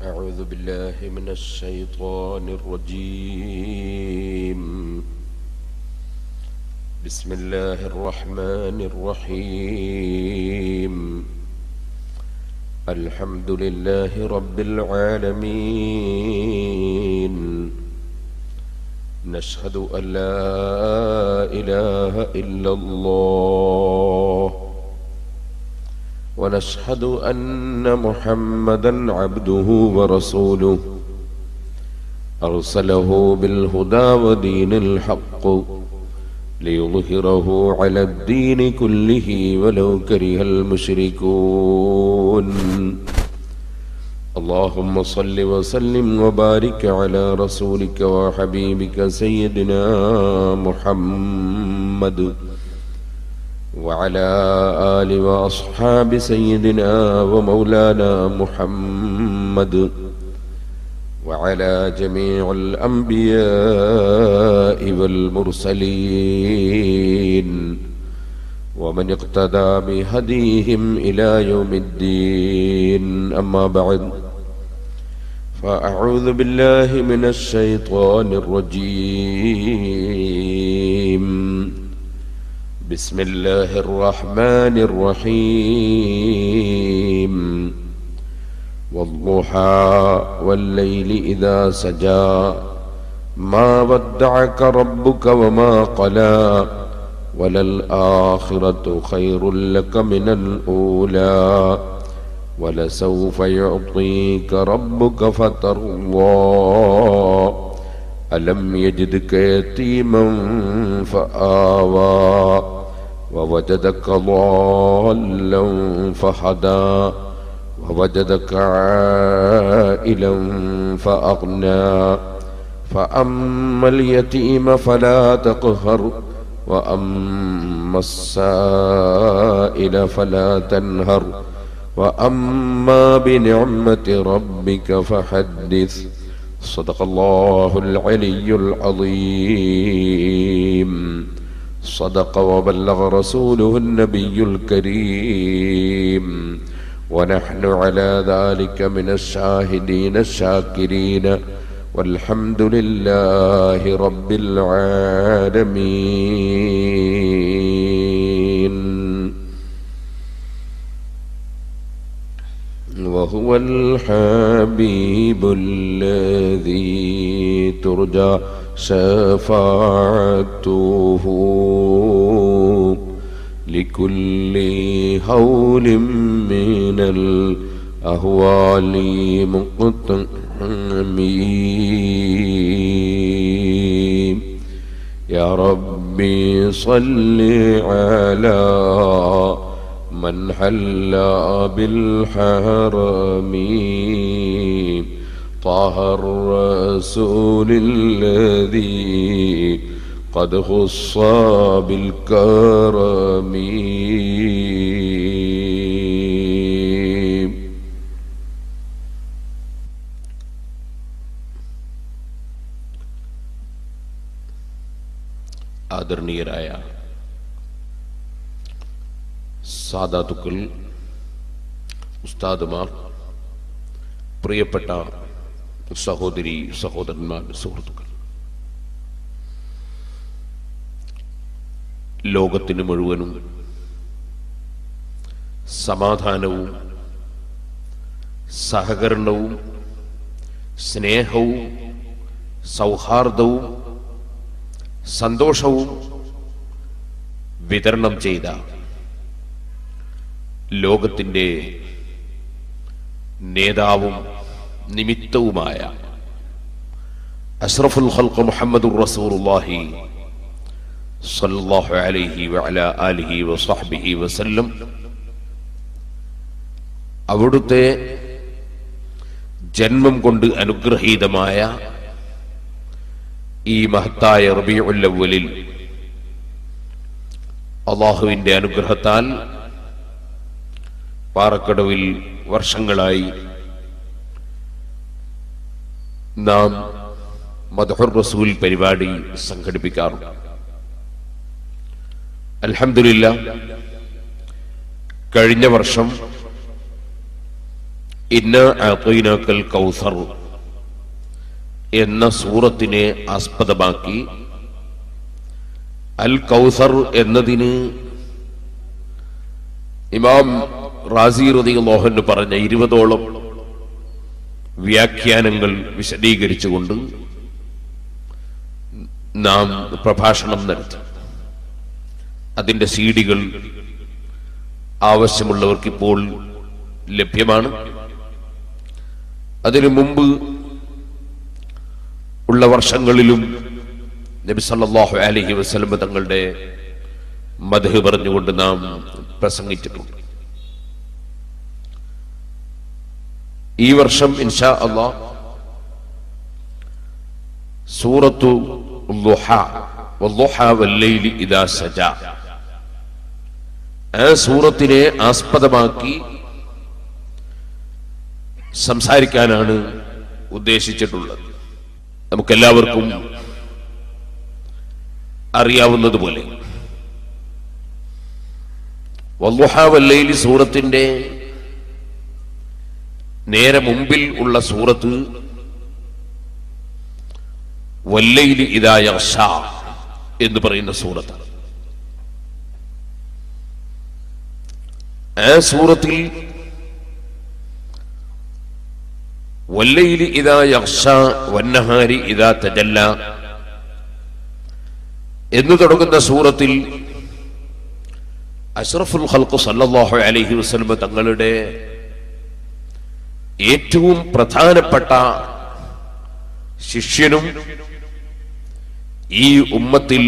أعوذ بالله من الشيطان الرجيم بسم الله الرحمن الرحيم الحمد لله رب العالمين نشهد أن لا إله إلا الله ونشهد أن محمدا عبده ورسوله أرسله بالهدى ودين الحق ليظهره على الدين كله ولو كره المشركون اللهم صل وسلم وبارك على رسولك وحبيبك سيدنا محمد وعلى آل وأصحاب سيدنا ومولانا محمد وعلى جميع الأنبياء والمرسلين ومن اقتدى بهديهم إلى يوم الدين أما بعد فأعوذ بالله من الشيطان الرجيم بسم الله الرحمن الرحيم والضحى والليل إذا سجى ما ودعك ربك وما قلى وللآخرة خير لك من الأولى ولسوف يعطيك ربك فترضى ألم يجدك يتيما فآوى ووجدك ضالا فهدى ووجدك عائلا فأغنى فأما اليتيم فلا تقهر وأما السائل فلا تنهر وأما بنعمة ربك فحدث صدق الله العلي العظيم صدق وبلغ رسوله النبي الكريم ونحن على ذلك من الشاهدين الشاكرين والحمد لله رب العالمين وهو الحبيب الذي ترجى شفاعته لكل هول من الأهوال مقتحمين يا ربي صل على من حل بالحرم طه الرسول الذي قد خص بالكرم ആദരണീയരായ സാധാതുക്കൾ ഉസ്താദുമാർ പ്രിയപ്പെട്ട സഹോദരി സഹോദരന്മാർ സുഹൃത്തുക്കൾ ലോകത്തിന് മുഴുവനും സമാധാനവും സഹകരണവും സ്നേഹവും സൗഹാർദ്ദവും സന്തോഷവും വിതരണം ചെയ്ത ലോകത്തിൻ്റെ നേതാവും നിമിത്തവുമായ അഷ്റഫുൽ ഖൽഖ് മുഹമ്മദുർ റസൂലുള്ളാഹി സല്ലല്ലാഹു അലൈഹി വഅലാ ആലിഹി വസഹ്ബിഹി വസല്ലം അവിടുത്തെ ജന്മം കൊണ്ട് അനുഗ്രഹീതമായ ഈ മഹത്തായ റബീഉൽ അവ്വലിൽ അള്ളാഹുവിന്റെ അനുഗ്രഹത്താൽ പാറക്കടവിൽ വർഷങ്ങളായി നാം മദഹുർ റസൂൽ പരിപാടി സംഘടിപ്പിക്കാറുണ്ട് അൽഹംദുലില്ല കഴിഞ്ഞ വർഷം ഇന്ന അഅ്തൈനാക്കൽ കൗസർ എന്ന സൂറത്തിനെ ആസ്പദമാക്കി അൽ കൗസർ എന്നതിന് ഇമാം റാസി റളിയല്ലാഹു പറഞ്ഞ ഇരുപതോളം വ്യാഖ്യാനങ്ങൾ വിശദീകരിച്ചുകൊണ്ട് നാം പ്രഭാഷണം നടത്തി അതിന്റെ സീഡികൾ ആവശ്യമുള്ളവർക്ക് ഇപ്പോൾ ലഭ്യമാണ് അതിനു മുമ്പ് ഉള്ള വർഷങ്ങളിലും നബി സല്ലല്ലാഹു അലൈഹി വസല്ലം തങ്ങളുടെ മധു പറഞ്ഞുകൊണ്ട് നാം പ്രസംഗിച്ചിട്ടുണ്ട് ഈ വർഷം ഇൻഷാ അള്ളാ സൂറത്തു ളുഹ വല്ളുഹ വല്ലൈലി ഇദാ സജ ആ സൂറത്തിനെ ആസ്പദമാക്കി സംസാരിക്കാനാണ് ഉദ്ദേശിച്ചിട്ടുള്ളത് നമുക്കെല്ലാവർക്കും അറിയാവുന്നതുപോലെ വല്ലുഹ വല്ലൈലി സൂറത്തിന്റെ നേരെ മുമ്പിൽ ഉള്ള സൂറത്ത് വല്ലയില് ഇതായ ഷാ എന്ന് പറയുന്ന സൂറത്താണ് ആ സൂറത്തിൽ വല്ലയില് ഇതാ യക്ഷ വന്നഹാരി ഇതാ തജല്ല എന്ന് തുടങ്ങുന്ന സൂറത്തിൽ അഷ്റഫുൽ ഖൽഖ് സല്ലല്ലാഹു അലൈഹി വസല്ലം തങ്ങളുടെ ഏറ്റവും പ്രധാനപ്പെട്ട ശിഷ്യനും ഈ ഉമ്മത്തിൽ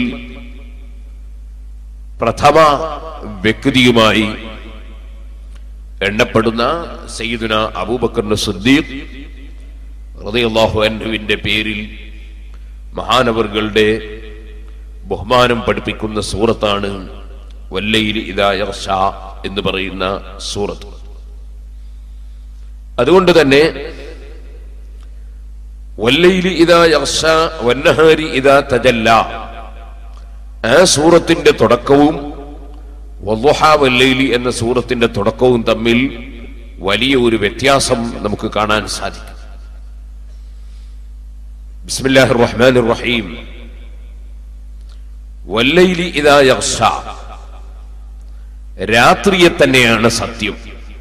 പ്രഥമ വ്യക്തിയുമായി എണ്ണപ്പെടുന്ന സയ്യിദുന അബൂബക്കർ സിദ്ദീഖ് റളിയല്ലാഹു അൻഹുവിന്റെ പേരിൽ മഹാനവറുകളുടെ ബഹുമാനം പഠിപ്പിക്കുന്ന സൂറത്താണ് വല്ലയിൽ ഇതായ എന്ന് പറയുന്ന സൂറത്ത് അതുകൊണ്ട് തന്നെ വല്ലയില് ഇതാ യർഷ വന്നഹാരി ഇതാ തജല്ല ആ സൂറത്തിന്റെ തുടക്കവും വല്ലുഹ വല്ലയിലി എന്ന സൂറത്തിന്റെ തുടക്കവും തമ്മിൽ വലിയ ഒരു വ്യത്യാസം നമുക്ക് കാണാൻ സാധിക്കും ബിസ്മില്ലാഹിർ റഹ്മാനിർ റഹീം വല്ലയിലി ഇതാ യർഷ രാത്രിയെ തന്നെയാണ് സത്യം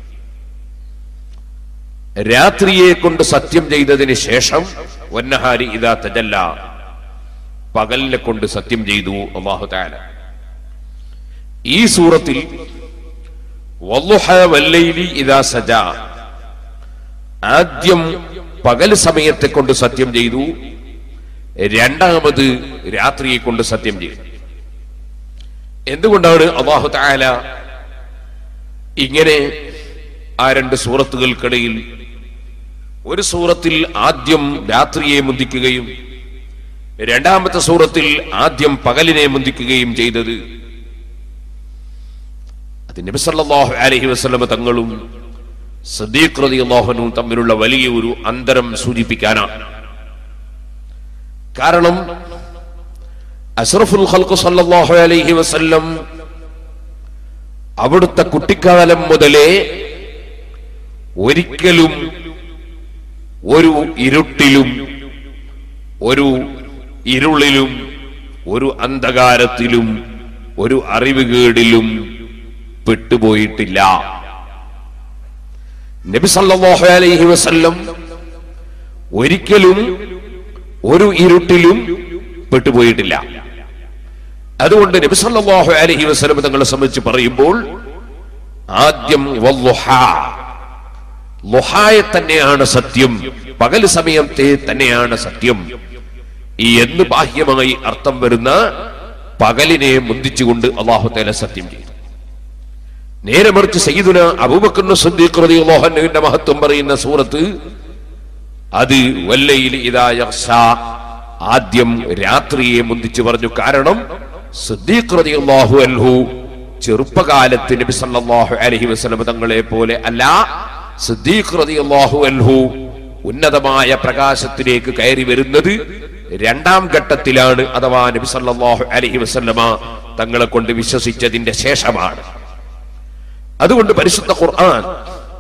രാത്രിയെ കൊണ്ട് സത്യം ചെയ്തതിന് ശേഷം വന്നഹാരി ഇതാ തജല്ല പകലിനെ കൊണ്ട് സത്യം ചെയ്തു അള്ളാഹു താല ഈ സൂറത്തിൽ വല്ലുഹ വല്ലൈലി ഇതാ സജ ആദ്യം പകൽ സമയത്തെ കൊണ്ട് സത്യം ചെയ്തു രണ്ടാമത് രാത്രിയെ കൊണ്ട് സത്യം ചെയ്തു എന്തുകൊണ്ടാണ് അള്ളാഹു താല ഇങ്ങനെ ആ രണ്ട് സൂറത്തുകൾക്കിടയിൽ ഒരു സൂറത്തിൽ ആദ്യം രാത്രിയെ മുന്തിക്കുകയും രണ്ടാമത്തെ സൂറത്തിൽ ആദ്യം പകലിനെ മുന്തിക്കുകയും ചെയ്തത് അത് നബി സല്ലല്ലാഹു അലൈഹി വസല്ലമ തങ്ങളും സദീഖ് റളിയല്ലാഹുനും തമ്മിലുള്ള വലിയ ഒരു അന്തരം സൂചിപ്പിക്കാനാണ് കാരണം അഷ്റഫുൽ ഖൽഖ് സല്ലല്ലാഹു അലൈഹി വസല്ലം അവിടുത്തെ കുട്ടിക്കാലം മുതലേ ഒരിക്കലും ഒരു ഇരുട്ടിലും ഒരു ഇരുളിലും ഒരു അന്ധകാരത്തിലും ഒരു അറിവുകേടിലും പെട്ടുപോയിട്ടില്ല നബി സല്ലല്ലാഹു അലൈഹി വസല്ലം ഒരിക്കലും ഒരു ഇരുട്ടിലും പെട്ടുപോയിട്ടില്ല അതുകൊണ്ട് നബി സല്ലല്ലാഹു അലൈഹി വസല്ലം തങ്ങളെ സംബന്ധിച്ച് പറയുമ്പോൾ ആദ്യം വല്ലുഹ ലുഹായെ തന്നെയാണ് സത്യം പകൽ സമയത്തെ തന്നെയാണ് സത്യം ഈ എന്ന് ബാഹ്യമായി അർത്ഥം വരുന്ന പകലിനെ മുന്തിച്ചുകൊണ്ട് അള്ളാഹു തേല സത്യം ചെയ്തു നേരെ മറിച്ച് സയ്യിദുന അബൂബക്കർ സിദ്ദീഖ് റളിയല്ലാഹു അൻഹുവിന്റെ മഹത്വം പറയുന്ന സൂറത്ത് അത് വല്ലയിൽ ഇതാ യഗ്ഷ ആദ്യം രാത്രിയെ മുന്തിച്ചു പറഞ്ഞു കാരണം സിദ്ദീഖ് റളിയല്ലാഹു അൻഹു ചെറുപ്പകാലത്ത് നബി സല്ലല്ലാഹു അലൈഹി വസല്ലം തങ്ങളെ പോലെ അല്ല സിദ്ദീഖ് റളിയല്ലാഹു അൻഹു ഉന്നതമായ പ്രകാശത്തിലേക്ക് കയറി വരുന്നത് രണ്ടാം ഘട്ടത്തിലാണ് അഥവാ നബി സല്ലല്ലാഹു അലൈഹി വസല്ലമ തങ്ങളെ കൊണ്ട് വിശ്വസിച്ചതിന്റെ ശേഷമാണ് അതുകൊണ്ട് പരിശുദ്ധ ഖുർആൻ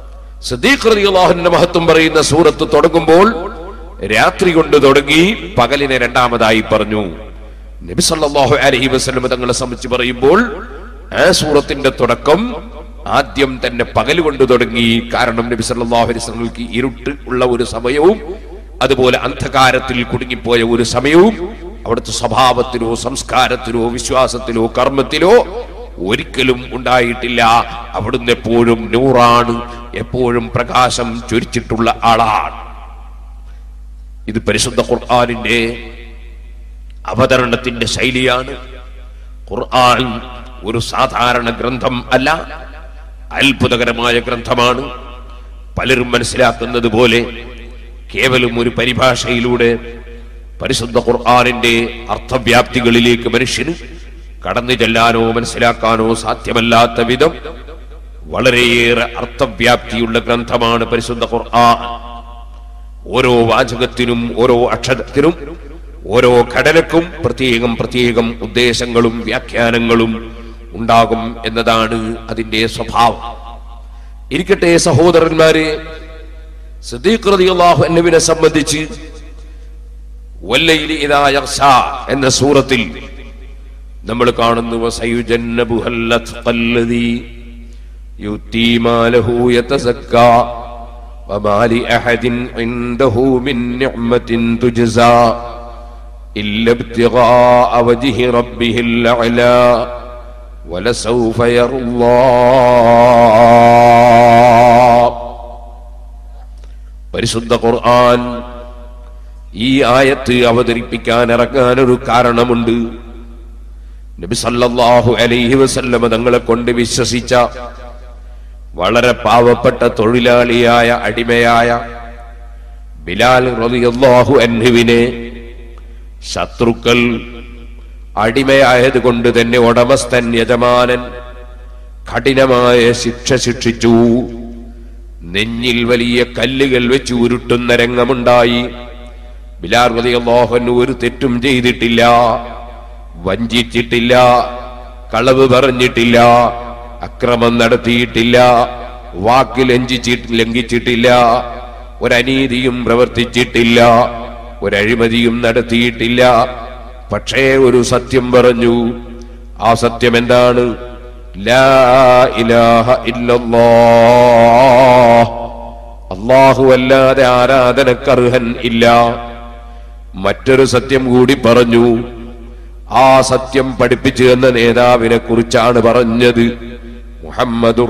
സിദ്ദീഖ് റളിയല്ലാഹുവിന്റെ മഹത്വം പറയുന്ന സൂറത്ത് തുടങ്ങുമ്പോൾ രാത്രി കൊണ്ട് തുടങ്ങി പകലിനെ രണ്ടാമതായി പറഞ്ഞു നബി സല്ലല്ലാഹു അലൈഹി വസല്ലം തങ്ങളെ സംബന്ധിച്ച് പറയുമ്പോൾ ആ സൂറത്തിന്റെ തുടക്കം ആദ്യം തന്നെ പകൽ കൊണ്ട് തുടങ്ങി കാരണം നബി സല്ലല്ലാഹു അലൈഹി വസല്ലമക്ക് ഇരുട്ട് ഉള്ള ഒരു സമയവും അതുപോലെ അന്ധകാരത്തിൽ കുടുങ്ങിപ്പോയ ഒരു സമയവും അവിടുത്തെ സ്വഭാവത്തിലോ സംസ്കാരത്തിലോ വിശ്വാസത്തിലോ കർമ്മത്തിലോ ഒരിക്കലും ഉണ്ടായിട്ടില്ല അവിടുന്ന് എപ്പോഴും നൂറാണ് എപ്പോഴും പ്രകാശം ചൊരിച്ചിട്ടുള്ള ആളാണ് ഇത് പരിശുദ്ധ ഖുർആാനിന്റെ അവതരണത്തിന്റെ ശൈലിയാണ് ഖുർആൻ ഒരു സാധാരണ ഗ്രന്ഥം അല്ല അത്ഭുതകരമായ ഗ്രന്ഥമാണ് പലരും മനസ്സിലാക്കുന്നത് പോലെ കേവലം ഒരു പരിഭാഷയിലൂടെ പരിശുദ്ധ ഖുർആാനിന്റെ അർത്ഥവ്യാപ്തികളിലേക്ക് മനുഷ്യന് കടന്നു ചെല്ലാനോ മനസ്സിലാക്കാനോ സാധ്യമല്ലാത്ത വിധം വളരെയേറെ അർത്ഥവ്യാപ്തിയുള്ള ഗ്രന്ഥമാണ് പരിശുദ്ധ ഖുർആൻ ഓരോ വാചകത്തിനും ഓരോ അക്ഷരത്തിനും ഓരോ ഘടനക്കും പ്രത്യേകം പ്രത്യേകം ഉദ്ദേശങ്ങളും വ്യാഖ്യാനങ്ങളും ഉണ്ടാകും എന്നതാണ് അതിന്റെ സ്വഭാവം ഇരിക്കട്ടെ സഹോദരന്മാരെ സിദ്ദീഖ് റളിയല്ലാഹു അൻഹുവിനെ സംബന്ധിച്ച് വല്ലൈലി ഇദാ യഗ്ശ എന്ന സൂറത്തിൽ നമ്മൾ കാണുന്നു വസയുജന്നബുഹൽ അത്ഖല്ലദീ യുത്തി മാലഹു യതസക്ക وما لأحد عنده من نعمة تجزى إلا ابتغاء وجه ربه الأعلى ولسوف يرضى പരിശുദ്ധ ഖുർആൻ ഈ ആയത്ത് അവതരിപ്പിക്കാൻ ഇറങ്ങാൻ ഒരു കാരണമുണ്ട് നബി സല്ലല്ലാഹു അലൈഹി വസല്ലമ തങ്ങളെ കൊണ്ട് വിശ്വസിച്ച വളരെ പാവപ്പെട്ട തൊഴിലാളിയായ അടിമയായ ബിലാൽ റളിയല്ലാഹു അൻഹുവിനെ ശത്രുക്കൾ അടിമയായത് കൊണ്ട് തന്നെ ഉടമസ്ഥൻ യജമാനൻ കഠിനമായ ശിക്ഷ ശിക്ഷിച്ചു നെഞ്ഞിൽ വലിയ കല്ലുകൾ വെച്ച് ഉരുട്ടുന്ന രംഗമുണ്ടായി ബിലാൽ റളിയല്ലാഹു ഒരു തെറ്റും ചെയ്തിട്ടില്ല വഞ്ചിച്ചിട്ടില്ല കളവ് പറഞ്ഞിട്ടില്ല അക്രമം നടത്തിയിട്ടില്ല വാക്ക് ലംഘിച്ചിട്ട് ലംഘിച്ചിട്ടില്ല ഒരനീതിയും പ്രവർത്തിച്ചിട്ടില്ല ഒരഴിമതിയും നടത്തിയിട്ടില്ല പക്ഷേ ഒരു സത്യം പറഞ്ഞു ആ സത്യം എന്താണ് ലാ ഇലാഹ ഇല്ലല്ലാഹ് അള്ളാഹു അല്ലാതെ ആരാധനക്കർഹൻ ഇല്ല മറ്റൊരു സത്യം കൂടി പറഞ്ഞു ആ സത്യം പഠിപ്പിച്ചു എന്ന നേതാവിനെ കുറിച്ചാണ് പറഞ്ഞത് മുഹമ്മദുർ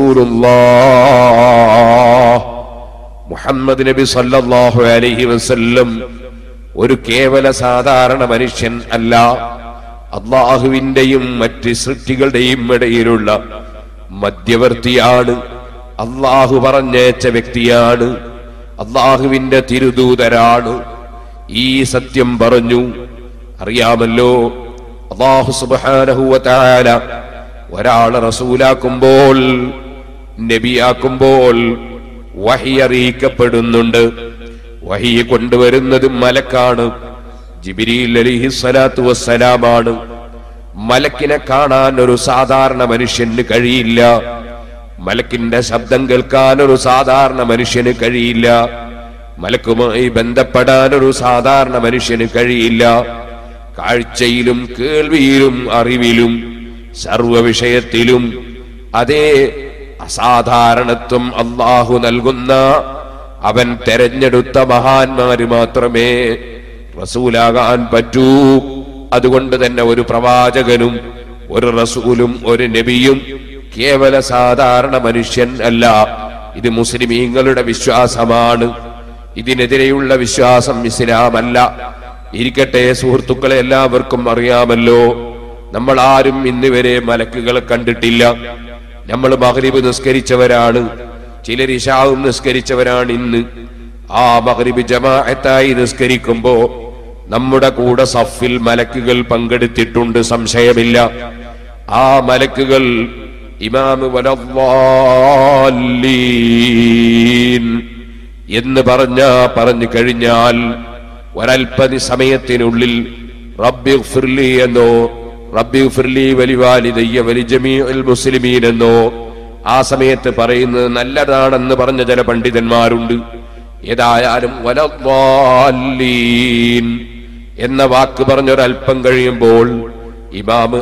റസൂലുള്ളാഹ് മുഹമ്മദ് നബി സല്ലല്ലാഹു അലൈഹി വസല്ലം ഒരു കേവല സാധാരണ മനുഷ്യൻ അല്ല അള്ളാഹുവിന്റെയും മറ്റ് സൃഷ്ടികളുടെയും ഇടയിലുള്ള മധ്യവർത്തിയാണ് അള്ളാഹു പറഞ്ഞേച്ച വ്യക്തിയാണ് അള്ളാഹുവിന്റെ തിരുദൂതരാണ് ഈ സത്യം പറഞ്ഞു അറിയാമല്ലോ അള്ളാഹു സുബാനഹുവല ഒരാളെ റസൂലാക്കുമ്പോൾ നബിയാക്കുമ്പോൾ വഹി അറിയിക്കപ്പെടുന്നുണ്ട് വഹി കൊണ്ടുവരുന്നത് മലക്കാണ് ജിബിരിൽ അലിഹി സ്വലാത്തു വസ്സലാമാണ് മലക്കിനെ കാണാൻ ഒരു സാധാരണ മനുഷ്യന് കഴിയില്ല മലക്കിന്റെ ശബ്ദം കേൾക്കാൻ ഒരു സാധാരണ മനുഷ്യന് കഴിയില്ല മലക്കുമായി ബന്ധപ്പെടാൻ ഒരു സാധാരണ മനുഷ്യന് കഴിയില്ല കാഴ്ചയിലും കേൾവിയിലും അറിവിലും സർവ വിഷയത്തിലും അതേ അസാധാരണത്വം അള്ളാഹു നൽകുന്ന അവൻ തെരഞ്ഞെടുത്ത മഹാന്മാര് മാത്രമേ റസൂലാകാൻ പറ്റൂ അതുകൊണ്ട് തന്നെ ഒരു പ്രവാചകനും ഒരു റസൂലും ഒരു നബിയും കേവല സാധാരണ മനുഷ്യൻ അല്ല ഇത് മുസ്ലിമീങ്ങളുടെ വിശ്വാസമാണ് ഇതിനെതിരെയുള്ള വിശ്വാസം ഇസ്ലാമല്ല ഇരിക്കട്ടെ സുഹൃത്തുക്കളെ എല്ലാവർക്കും അറിയാമല്ലോ നമ്മൾ ആരും ഇന്ന് വരെ മലക്കുകളെ കണ്ടിട്ടില്ല നമ്മൾ മഹരിബ് നിസ്കരിച്ചവരാണ് ചിലർ ഇഷാവും നിസ്കരിച്ചവരാണ് ഇന്ന് ആ മഹരിബ് ജമാഅത്തായി നിസ്കരിക്കുമ്പോ നമ്മുടെ കൂടെ സഫിൽ മലക്കുകൾ പങ്കെടുത്തിട്ടുണ്ട് സംശയമില്ല ആ മലക്കുകൾ ഇമാമ് വലദ്ദാല്ലീൻ എന്ന് പറഞ്ഞ പറഞ്ഞു കഴിഞ്ഞാൽ ഒരൽപ്പതി സമയത്തിനുള്ളിൽ റബ്ബി ഫിർലി എന്നോ റബ്ബി ഫിർലി വലിവാലിദയ്യ വലി ജമീഉൽ മുസ്ലിമീൻ എന്നോ ആ സമയത്ത് പറയുന്നത് നല്ലതാണെന്ന് പറഞ്ഞ ചില പണ്ഡിതന്മാരുണ്ട് ഏതായാലും വലദ്വാല്ലീൻ എന്ന വാക്ക് പറഞ്ഞൊരൽപ്പം കഴിയുമ്പോൾ ഇമാമ്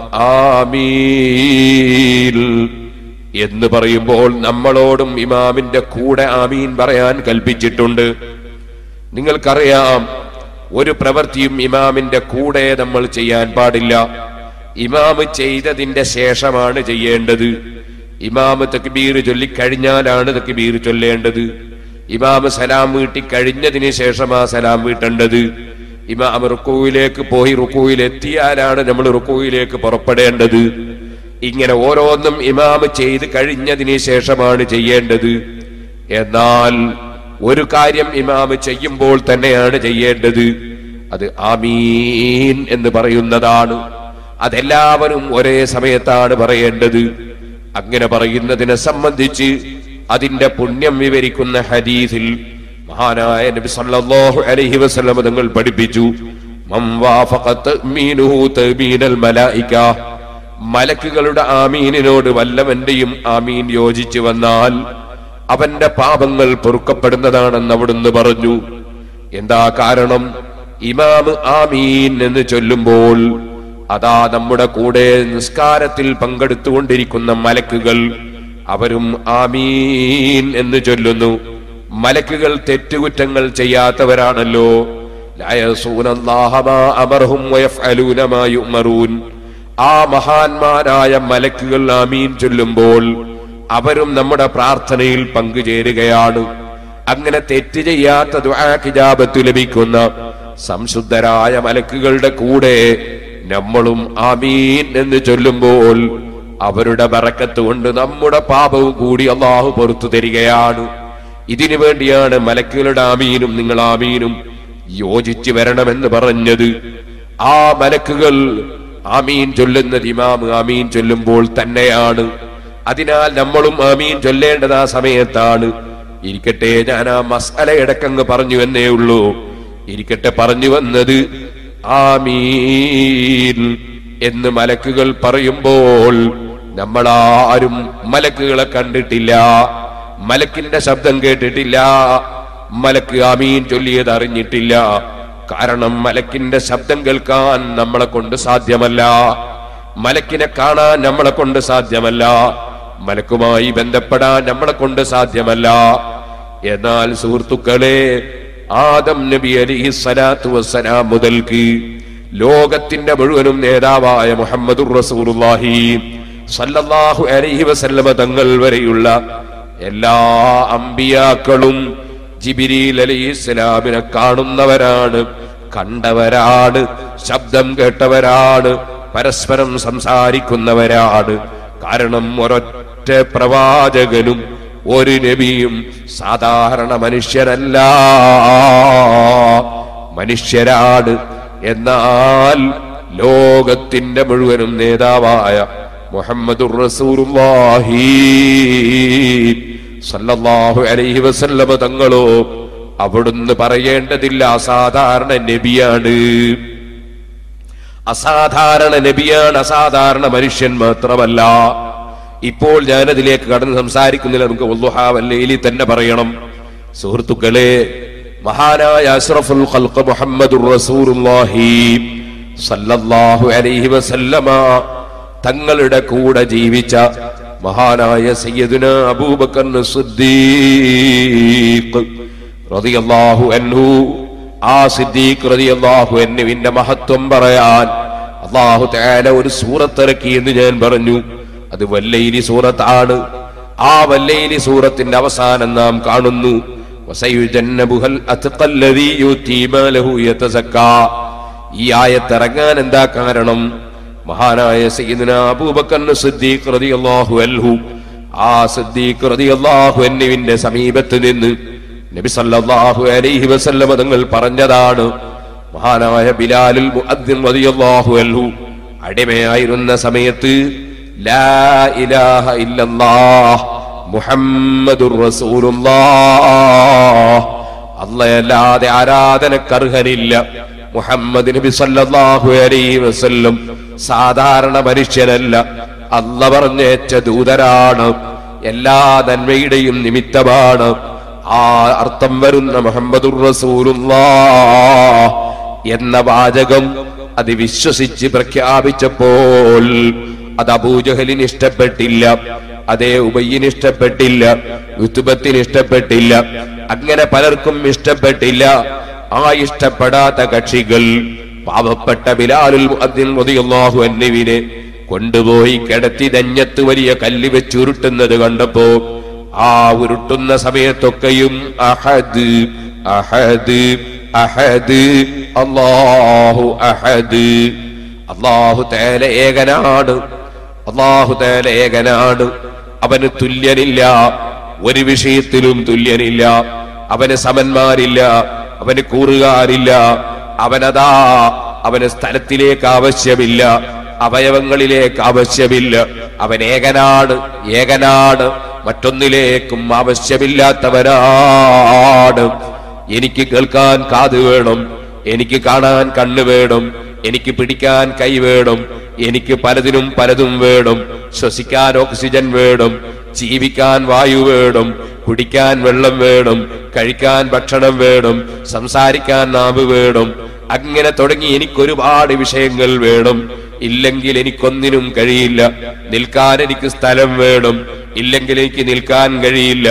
ആമീൻ എന്ന് പറയുമ്പോൾ നമ്മളോടും ഇമാമിന്റെ കൂടെ ആമീൻ പറയാൻ കൽപ്പിച്ചിട്ടുണ്ട് നിങ്ങൾക്കറിയാം ഒരു പ്രവൃത്തിയും ഇമാമിന്റെ കൂടെ നമ്മൾ ചെയ്യാൻ പാടില്ല ഇമാമ് ചെയ്തതിന്റെ ശേഷമാണ് ചെയ്യേണ്ടത് ഇമാമ് തക്ബീർ ചൊല്ലിക്കഴിഞ്ഞാലാണ് തക്ബീർ ചൊല്ലേണ്ടത് ഇമാമ് സലാം വീട്ടി കഴിഞ്ഞതിന് ശേഷമാ സലാം വീട്ടേണ്ടത് ഇമാം റുക്കുവിലേക്ക് പോയി റുക്കുവിൽ എത്തിയാലാണ് നമ്മൾ റുക്കുവിലേക്ക് പുറപ്പെടേണ്ടത് ഇങ്ങനെ ഓരോന്നും ഇമാമ് ചെയ്ത് കഴിഞ്ഞതിന് ശേഷമാണ് ചെയ്യേണ്ടത് എന്നാൽ ഒരു കാര്യം ഇമാമ് ചെയ്യുമ്പോൾ തന്നെയാണ് ചെയ്യേണ്ടത് അത് ആമീൻ എന്ന് പറയുന്നതാണ് അതെല്ലാവരും ഒരേ സമയത്താണ് പറയേണ്ടത് അങ്ങനെ പറയുന്നതിനെ സംബന്ധിച്ച് അതിന്റെ പുണ്യം വിവരിക്കുന്ന ഹദീസിൽ മഹാനായ നബി സല്ലല്ലാഹു അലൈഹി വസല്ലം തങ്ങൾ പഠിപ്പിച്ചു മം വാഫഖ തഅ്മീനുഹു തഅ്മീനൽ മലായിക മലക്കുകളുടെ ആമീനിനോട് വല്ലവന്റെയും ആമീൻ യോജിച്ചു വന്നാൽ അവന്റെ പാപങ്ങൾ പൊറുക്കപ്പെടുന്നതാണെന്ന് അവിടുന്ന് പറഞ്ഞു എന്താ കാരണം ഇമാമ് ആമീൻ എന്ന് ചൊല്ലുമ്പോൾ അതാ നമ്മുടെ കൂടെ നിസ്കാരത്തിൽ പങ്കെടുത്തുകൊണ്ടിരിക്കുന്ന മലക്കുകൾ അവരും ആമീൻ എന്ന് ചൊല്ലുന്നു മലക്കുകൾ തെറ്റുകുറ്റങ്ങൾ ചെയ്യാത്തവരാണല്ലോ ലാ യസൂനല്ലാഹ മാ അമർഹും വയഫ്അലൂന മാ യുഅ്മറൂൻ ആ മഹാന്മാരായ മലക്കുകൾ ആമീൻ ചൊല്ലുമ്പോൾ അവരും നമ്മുടെ പ്രാർത്ഥനയിൽ പങ്കുചേരുകയാണ് അങ്ങനെ തെറ്റ് ചെയ്യാത്ത ദുആഖിജാബത്ത് ലഭിക്കുന്ന സംശുദ്ധരായ മലക്കുകളുടെ കൂടെ നമ്മളും ആമീൻ എന്ന് ചൊല്ലുമ്പോൾ അവരുടെ ബറക്കത്ത് കൊണ്ട് നമ്മുടെ പാപവും കൂടി അള്ളാഹു പുറത്തു തരികയാണ് ഇതിനു വേണ്ടിയാണ് മലക്കുകളുടെ ആമീനും നിങ്ങൾ ആമീനും യോജിച്ചു വരണമെന്ന് പറഞ്ഞത് ആ മലക്കുകൾ ആമീൻ ചൊല്ലുന്നത് ഇമാം ആമീൻ ചൊല്ലുമ്പോൾ തന്നെയാണ് അതിനാൽ നമ്മളും ആമീൻ ചൊല്ലേണ്ടത് ആ സമയത്താണ് ഇരിക്കട്ടെ ഞാൻ ആ മസാലയടക്കങ്ങ് പറഞ്ഞു എന്നേ ഉള്ളൂ ഇരിക്കട്ടെ പറഞ്ഞു വന്നത് ആമീൻ എന്ന് മലക്കുകൾ പറയുമ്പോൾ നമ്മളാരും മലക്കുകളെ കണ്ടിട്ടില്ല മലക്കിന്റെ ശബ്ദം കേട്ടിട്ടില്ല മലക്ക് ആമീൻ ചൊല്ലിയത് അറിഞ്ഞിട്ടില്ല കാരണം മലക്കിന്റെ ശബ്ദം കേൾക്കാൻ നമ്മളെ കൊണ്ട് സാധ്യമല്ല മലക്കിനെ കാണാൻ നമ്മളെ കൊണ്ട് സാധ്യമല്ല മലക്കുമായി ബന്ധപ്പെടാൻ നമ്മളെ കൊണ്ട് സാധ്യമല്ല എന്നാൽ സുഹൃത്തുക്കളെ ആദം നബി അലിഹി സ്വലാത്തു വസ്സലാം മുതൽക്ക് ലോകത്തിന്റെ മുഴുവനും നേതാവായ മുഹമ്മദുർ റസൂലുള്ളാഹി സല്ലല്ലാഹു അലൈഹി വസല്ലമ തങ്ങൾ വരെയുള്ള എല്ലാ അമ്പിയാക്കളും ജിബിരിൽ അലൈഹി ഇസ്ലാമിനെ കാണുന്നവരാണ് കണ്ടവരാണ് ശബ്ദം കേട്ടവരാണ് പരസ്പരം സംസാരിക്കുന്നവരാണ് കാരണം ഒരൊറ്റ പ്രവാചകനും ഒരു നബിയും സാധാരണ മനുഷ്യരല്ല മനുഷ്യരാണ് എന്നാൽ ലോകത്തിന്റെ മുഴുവനും നേതാവായ മുഹമ്മദുർ റസൂലുള്ളാഹി സല്ലല്ലാഹു അലൈഹി വസല്ലമ തങ്ങളോ അവിടുന്ന് പറയേണ്ടതില്ല അസാധാരണ നബിയാണ് അസാധാരണ നബിയാണ് അസാധാരണ മനുഷ്യൻ മാത്രമല്ല ഇപ്പോൾ ഞാനതിലേക്ക് കടന്ന് സംസാരിക്കുന്നില്ല നമുക്ക് വല്ലുഹാവല്ലേലി തന്നെ പറയണം സുഹൃത്തുക്കളെ മഹാനായ അഷ്റഫുൽ ഖൽഖ് മുഹമ്മദുർ റസൂലുള്ളാഹി സല്ലല്ലാഹു അലൈഹി വസല്ലമ തങ്ങളുടെ കൂടെ ജീവിച്ച മഹാനായ സയ്യിദുന അബൂബക്കർ സിദ്ദീഖ് റളിയല്ലാഹു അൻഹു ആ സിദ്ദീഖ് റളിയല്ലാഹു അൻഹുവിന്റെ മഹത്വം പറയാൻ അള്ളാഹു തആല ഒരു സൂറത്തിറക്കി എന്ന് ഞാൻ പറഞ്ഞു അത് വല്ലൈലി സൂറത്താണ് ആ വല്ലൈലി സൂറത്തിന്റെ അവസാനം നാം കാണുന്നു വസയുജന്നബുഹൽ അത്ഖല്ലദീ യുതീ മാലഹു യതസക്കാ ഈ ആയത്തിറങ്ങാൻ എന്താ കാരണം മഹാനായ സയ്യിദുന അബൂബക്കർ സിദ്ദീഖ് റളിയല്ലാഹു അൻഹു ആ സിദ്ദീഖ് റളിയല്ലാഹു അൻഹുവിന്റെ സമീപത്ത് നിന്ന് നബി സല്ലല്ലാഹു അലൈഹി വസല്ലമ തങ്ങൾ പറഞ്ഞതാണ് മഹാനായ ബിലാലുൽ മുഅദ്ദിൻ റളിയല്ലാഹു അൻഹു അടിമയായിരുന്ന സമയത്ത് ലാ ഇലാഹ ഇല്ലല്ലാഹ് മുഹമ്മദുർ റസൂലുള്ളാഹ് അല്ലാതെ ആരാധനക്കർഹനില്ല മുഹമ്മദ് നബി സല്ലല്ലാഹു അലൈഹി വസല്ലം സാധാരണ മനുഷ്യനല്ല അല്ല പറഞ്ഞേച്ച ദൂതരാണ് എല്ലാ നന്മയുടെയും നിമിത്തമാണ് ആ അർത്ഥം വരുന്ന മുഹമ്മദുർ റസൂലുള്ളാ എന്ന വാചകം അത് വിശ്വസിച്ച് പ്രഖ്യാപിച്ചപ്പോൾ അത് അബൂജഹലിന് ഇഷ്ടപ്പെട്ടില്ല അതേ ഉബയ്യന് ഇഷ്ടപ്പെട്ടില്ല യുത്തുബത്തിന് ഇഷ്ടപ്പെട്ടില്ല അങ്ങനെ പലർക്കും ഇഷ്ടപ്പെട്ടില്ല ആ ഇഷ്ടപ്പെടാത്ത കക്ഷികൾ പാവപ്പെട്ട ബിലാലുൽ മുഅദ്ദിൻ റളിയല്ലാഹു അൻഹുവിനെ കൊണ്ടുപോയി കിടത്തി ദഞ്ഞത്ത് വലിയ കല്ല് വെച്ച് ഉരുട്ടുന്നത് കണ്ടപ്പോ ആ ഉരുട്ടുന്ന സമയത്തൊക്കെയും അഹദ് അഹദ് അഹദ് അല്ലാഹു അഹദ് അല്ലാഹു തആല ഏകനാണ് അല്ലാഹു തആല ഏകനാണ് അവന് തുല്യനില്ല ഒരു വിഷയത്തിലും തുല്യനില്ല അവന് സമന്മാരില്ല അവന് കൂറുകാരില്ല അവനതാ അവന് സ്ഥലത്തിലേക്ക് ആവശ്യമില്ല അവയവങ്ങളിലേക്ക് ആവശ്യമില്ല അവൻ ഏകനാണ് ഏകനാണ് മറ്റൊന്നിലേക്കും ആവശ്യമില്ലാത്തവനാണ് എനിക്ക് കേൾക്കാൻ കാത് വേണം എനിക്ക് കാണാൻ കണ്ണ് വേണം എനിക്ക് പിടിക്കാൻ കൈ വേണം എനിക്ക് പലതിനും പലതും വേണം ശ്വസിക്കാൻ ഓക്സിജൻ വേണം ജീവിക്കാൻ വായു വേണം കുടിക്കാൻ വെള്ളം വേണം കഴിക്കാൻ ഭക്ഷണം വേണം സംസാരിക്കാൻ നാവ് വേണം അങ്ങനെ തുടങ്ങി എനിക്കൊരുപാട് വിഷയങ്ങൾ വേണം ഇല്ലെങ്കിൽ എനിക്കൊന്നിനും കഴിയില്ല നിൽക്കാൻ എനിക്ക് സ്ഥലം വേണം ഇല്ലെങ്കിൽ എനിക്ക് നിൽക്കാൻ കഴിയില്ല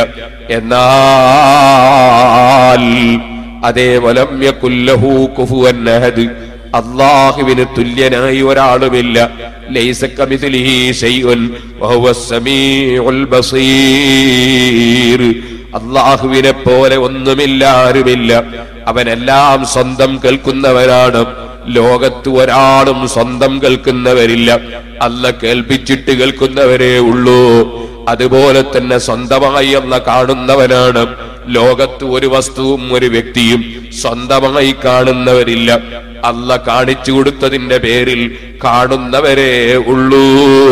എന്നാൽ അതേ വലമ്യക്കുല്ലഹൂ കുഫുവൻ അഹദ് അള്ളാഹുവിന് തുല്യനായി ഒരാളുമില്ല ലൈസ കമിഥിലിഹി ശൈഉൻ വഹുവസ് സമീഉൽ ബസീർ അള്ളാഹുവിനെ പോലെ ഒന്നുമില്ല ആരുമില്ല അവനെല്ലാം സ്വന്തം കേൾക്കുന്നവനാണ് ലോകത്ത് ഒരാളും സ്വന്തം കേൾക്കുന്നവരില്ല അല്ല കേൾപ്പിച്ചിട്ട് കേൾക്കുന്നവരേ ഉള്ളൂ അതുപോലെ തന്നെ സ്വന്തമായി അല്ല കാണുന്നവനാണ് ലോകത്ത് ഒരു വസ്തുവും ഒരു വ്യക്തിയും സ്വന്തമായി കാണുന്നവരില്ല അല്ല കാണിച്ചു കൊടുത്തതിന്റെ പേരിൽ കാണുന്നവരേ ഉള്ളൂ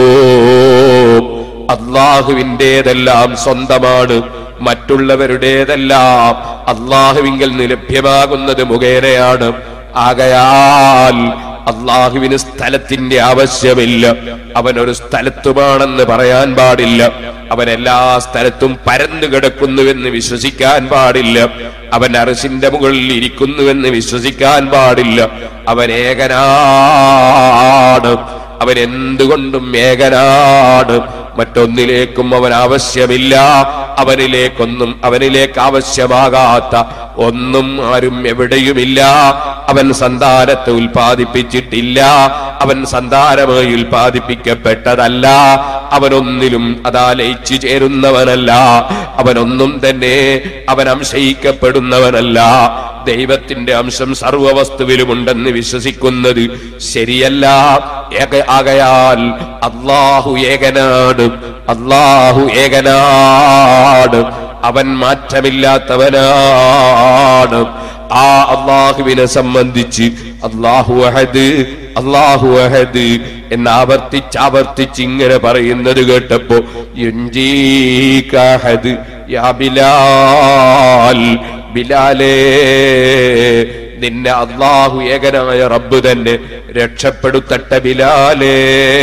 അള്ളാഹുവിൻ്റെതെല്ലാം സ്വന്തമാണ് മറ്റുള്ളവരുടേതെല്ലാം അള്ളാഹുവിങ്കൽ നിന്ന് ലഭ്യമാകുന്നത് മുഖേനയാണ് ആകയാൽ അള്ളാഹുവിന് സ്ഥലത്തിന്റെ ആവശ്യമില്ല അവൻ ഒരു സ്ഥലത്തുമാണെന്ന് പറയാൻ പാടില്ല അവൻ എല്ലാ സ്ഥലത്തും പരന്നു കിടക്കുന്നുവെന്ന് വിശ്വസിക്കാൻ പാടില്ല അവൻ അറസിന്റെ മുകളിൽ ഇരിക്കുന്നുവെന്ന് വിശ്വസിക്കാൻ പാടില്ല അവൻ ഏകനാണ് അവൻ എന്തുകൊണ്ടും ഏകനാണ് മറ്റൊന്നിലേക്കും അവൻ ആവശ്യമില്ല അവനിലേക്കൊന്നും അവനിലേക്ക് ആവശ്യമാകാത്ത ഒന്നും ആരും എവിടെയുമില്ല അവൻ സന്താനത്തെ ഉൽപ്പാദിപ്പിച്ചിട്ടില്ല അവൻ സന്താനമായി ഉൽപ്പാദിപ്പിക്കപ്പെട്ടതല്ല അവനൊന്നിലും അതാ ലയിച്ചു ചേരുന്നവനല്ല അവനൊന്നും തന്നെ അവൻ അംശയിക്കപ്പെടുന്നവനല്ല ദൈവത്തിന്റെ അംശം സർവവസ്തുവിലുമുണ്ടെന്ന് വിശ്വസിക്കുന്നത് ശരിയല്ല ഏക- ആകയാൽ അള്ളാഹു ഏകനാണ് അള്ളാഹു ഏകനാണ് അവൻ മാറ്റമില്ലാത്തവനാണ് ആ അള്ളാഹുവിനെ സംബന്ധിച്ച് അള്ളാഹു അഹദ് അള്ളാഹു അഹദ് എന്ന് ആവർത്തിച്ച് ആവർത്തിച്ച് ഇങ്ങനെ പറയുന്നത് കേട്ടപ്പോ യുഞ്ചീക അഹദ് യാ ബിലാൽ ബിലാലേ നിന്നെ അള്ളാഹു ഏകനായ റബ്ബ് തന്നെ രക്ഷപ്പെടുത്തട്ട ബിലാലേ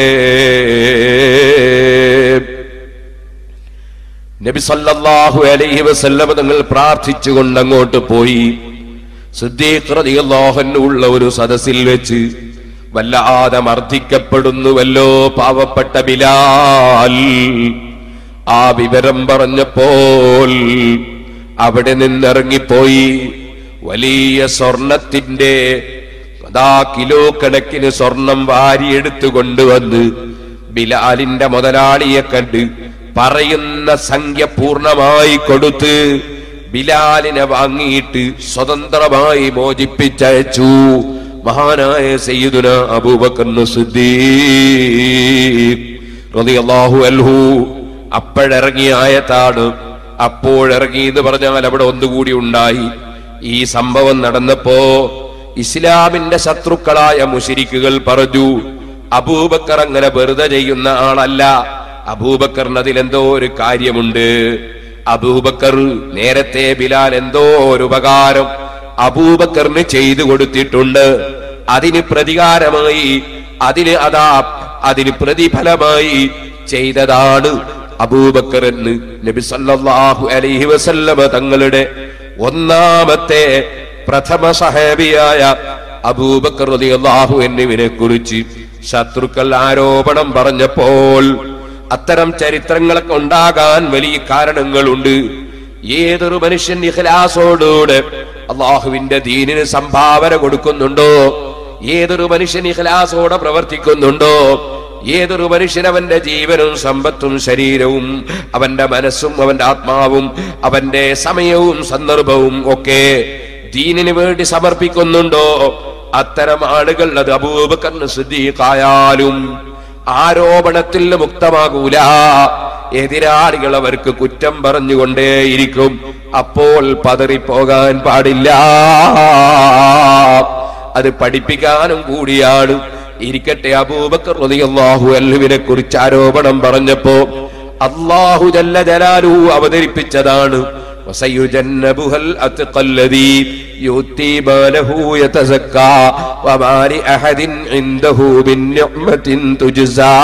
നബി സല്ലല്ലാഹു അലൈഹി വസല്ലം തങ്ങൾ പ്രാർത്ഥിച്ചുകൊണ്ട് അങ്ങോട്ട് പോയി സിദ്ദീഖ് റളിയല്ലാഹു അൻഹു ഉള്ള ഒരു സദസ്സിൽ വെച്ച് വല്ലാതെ മർദ്ദിക്കപ്പെടുന്നുവല്ലോ പാവപ്പെട്ട ബിലാൽ ആ വിവരം പറഞ്ഞപ്പോൾ അവിടെ നിന്നിറങ്ങിപ്പോയി വലിയ സ്വർണത്തിന്റെ അതാ കിലോ കണക്കിന് സ്വർണം വാരിയെടുത്തു കൊണ്ടുവന്ന് ബിലാലിന്റെ മുതലാളിയെ കണ്ട് പറയുന്ന സംഖ്യ പൂർണ്ണമായി കൊടുത്ത് ബിലാലിനെ വാങ്ങിയിട്ട് സ്വതന്ത്രമായി മോചിപ്പിച്ചയച്ചു മഹാനായ സയ്യിദുന അബൂബക്കർ സിദ്ദീഖ് റളിയല്ലാഹു അൻഹു അപ്പോഴിറങ്ങിയ ആയത്താണ് അപ്പോഴിറങ്ങി എന്ന് പറഞ്ഞാൽ അവിടെ ഒന്നുകൂടി ഉണ്ടായി ഈ സംഭവം നടന്നപ്പോ ഇസ്ലാമിന്റെ ശത്രുക്കളായ മുഷിരിക്കുകൾ പറഞ്ഞു അബൂബക്കർ അങ്ങനെ വെറുതെ ചെയ്യുന്ന ആളല്ല അബൂബക്കറിന് അതിലെന്തോ ഒരു കാര്യമുണ്ട് അബൂബക്കർ നേരത്തെ ബിലാൽ എന്തോ ഒരു ഉപകാരം അബൂബക്കറിന് ചെയ്തു കൊടുത്തിട്ടുണ്ട് അതിന് പ്രതികാരമായി അതിന് അതാ അതിന് പ്രതിഫലമായി ചെയ്തതാണ് അബൂബക്കർ എന്ന് നബി സല്ലല്ലാഹു അലൈഹി വസല്ലമ തങ്ങളുടെ ഒന്നാമത്തെ പ്രഥമ സഹാബിയായ അബൂബക്കർ റളിയല്ലാഹു എന്നിവനെ കുറിച്ച് ശത്രുക്കൾ ആരോപണം പറഞ്ഞപ്പോൾ അത്തരം ചരിത്രങ്ങളൊക്കെ ഉണ്ടാകാൻ വലിയ കാരണങ്ങളുണ്ട് ഏതൊരു മനുഷ്യൻ ഇഖ്ലാസോടുകൂടെ അള്ളാഹുവിന്റെ ദീനിന് സംഭാവന കൊടുക്കുന്നുണ്ടോ ഏതൊരു മനുഷ്യൻ ഇഖ്ലാസോടെ പ്രവർത്തിക്കുന്നുണ്ടോ ഏതൊരു മനുഷ്യൻ അവന്റെ ജീവനും സമ്പത്തും ശരീരവും അവന്റെ മനസ്സും അവന്റെ ആത്മാവും അവന്റെ സമയവും സന്ദർഭവും ഒക്കെ ദീനിന് വേണ്ടി സമർപ്പിക്കുന്നുണ്ടോ അത്തരം ആളുകൾ അത് അബൂബക്കറിന് സിദ്ദീഖായാലും ആരോപണത്തിൽ നിന്ന് മുക്തമാകൂല എതിരാളികൾ അവർക്ക് കുറ്റം പറഞ്ഞുകൊണ്ടേയിരിക്കും അപ്പോൾ പതറിപ്പോകാൻ പാടില്ല അത് പഠിപ്പിക്കാനും കൂടിയാണ് ഇരിക്കട്ടെ അബൂബക്കർ റളിയല്ലാഹു അൻഹുവിനെ കുറിച്ച് ആരോപണം പറഞ്ഞപ്പോ അള്ളാഹു ജല്ല ജലാലു അവതരിപ്പിച്ചതാണ് وسيجنبها الأتقى الذي يؤتي ماله يتزكى وما لأحد عنده من نعمة تجزى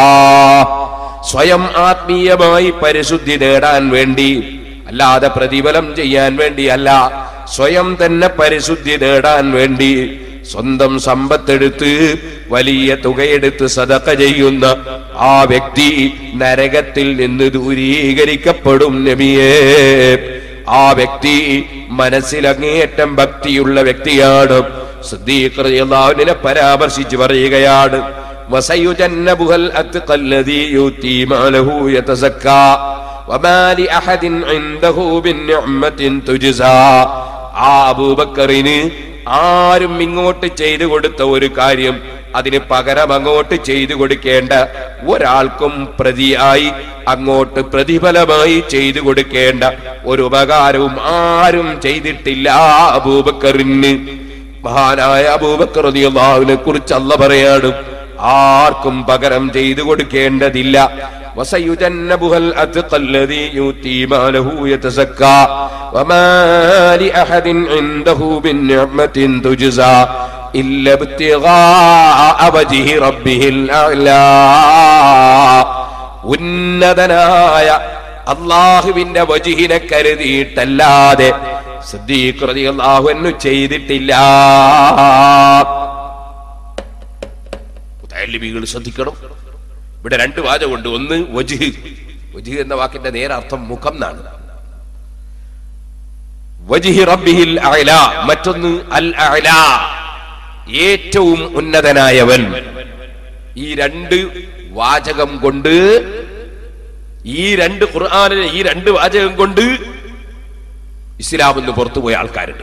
സ്വയം ആത്മീയമായി പരിശുദ്ധി നേടാൻ വേണ്ടി അല്ലാതെ പ്രതിഫലം ചെയ്യാൻ വേണ്ടിയല്ല സ്വയം തന്നെ പരിശുദ്ധി നേടാൻ വേണ്ടി സ്വന്തം സമ്പത്തെടുത്ത് വലിയ തുകയെടുത്ത് സതക്ക ചെയ്യുന്ന ആ വ്യക്തി നരകത്തിൽ നിന്ന് ദൂരീകരിക്കപ്പെടും നബിയേ ആ വ്യക്തി മനസ്സിലങ്ങേയറ്റം ഭക്തിയുള്ള വ്യക്തിയാണ് സിദ്ദീഖ് റളിയല്ലാഹു അൻഹുവിനെ പരാമർശിച്ച് പറയുകയാണ് وسيجنبها الأتقى الذي يؤتي ماله يتزكى وما لأحد عنده من نعمة تجزى ആ അബൂബക്കറിന് ആരും ഇങ്ങോട്ട് ചെയ്തു കൊടുത്ത ഒരു കാര്യം അതിന് പകരം അങ്ങോട്ട് ചെയ്തു കൊടുക്കേണ്ട ഒരാൾക്കും പ്രതിയായി അങ്ങോട്ട് പ്രതിഫലമായി ചെയ്തു കൊടുക്കേണ്ട ഒരു ഉപകാരവും ആരും ചെയ്തിട്ടില്ല അബൂബക്കറിന് മഹാനായ അബൂബക്കർ റളിയല്ലാഹുവിനെ കുറിച്ച് അല്ല പറയാണ് ആർക്കും പകരം ചെയ്തു കൊടുക്കേണ്ടതില്ല وسيجنبها الأتقى الذي يؤتي ماله يتزكى وما لأحد عنده من نعمة تجزى إلا ابتغاء وجه ربه الأعلى ഉന്നതനായ അള്ളാഹുവിന്റെ വജുഹിനെ കരുതിയിട്ടല്ലാതെ സിദ്ദീഖ് റളിയല്ലാഹു അൻഹു ചെയ്തിട്ടില്ല മുതല്ലിമികൾ ശ്രദ്ധിക്കണം ഇവിടെ രണ്ട് വാചകമുണ്ട് ഒന്ന് വജുഹ് വജുഹ് എന്ന വാക്കിന്റെ നേരെ അർത്ഥം മുഖം എന്നാണ് വജിഹി റബ്ബിഹിൽ അഅല മറ്റൊന്ന് അൽ അഅല ഏറ്റവും ഉന്നതനായവൻ ഈ രണ്ട് വാചകം കൊണ്ട് ഈ രണ്ട് ഖുർആാനിലെ ഈ രണ്ട് വാചകം കൊണ്ട് ഇസ്ലാമെന്ന് പുറത്തുപോയ ആൾക്കാരുണ്ട്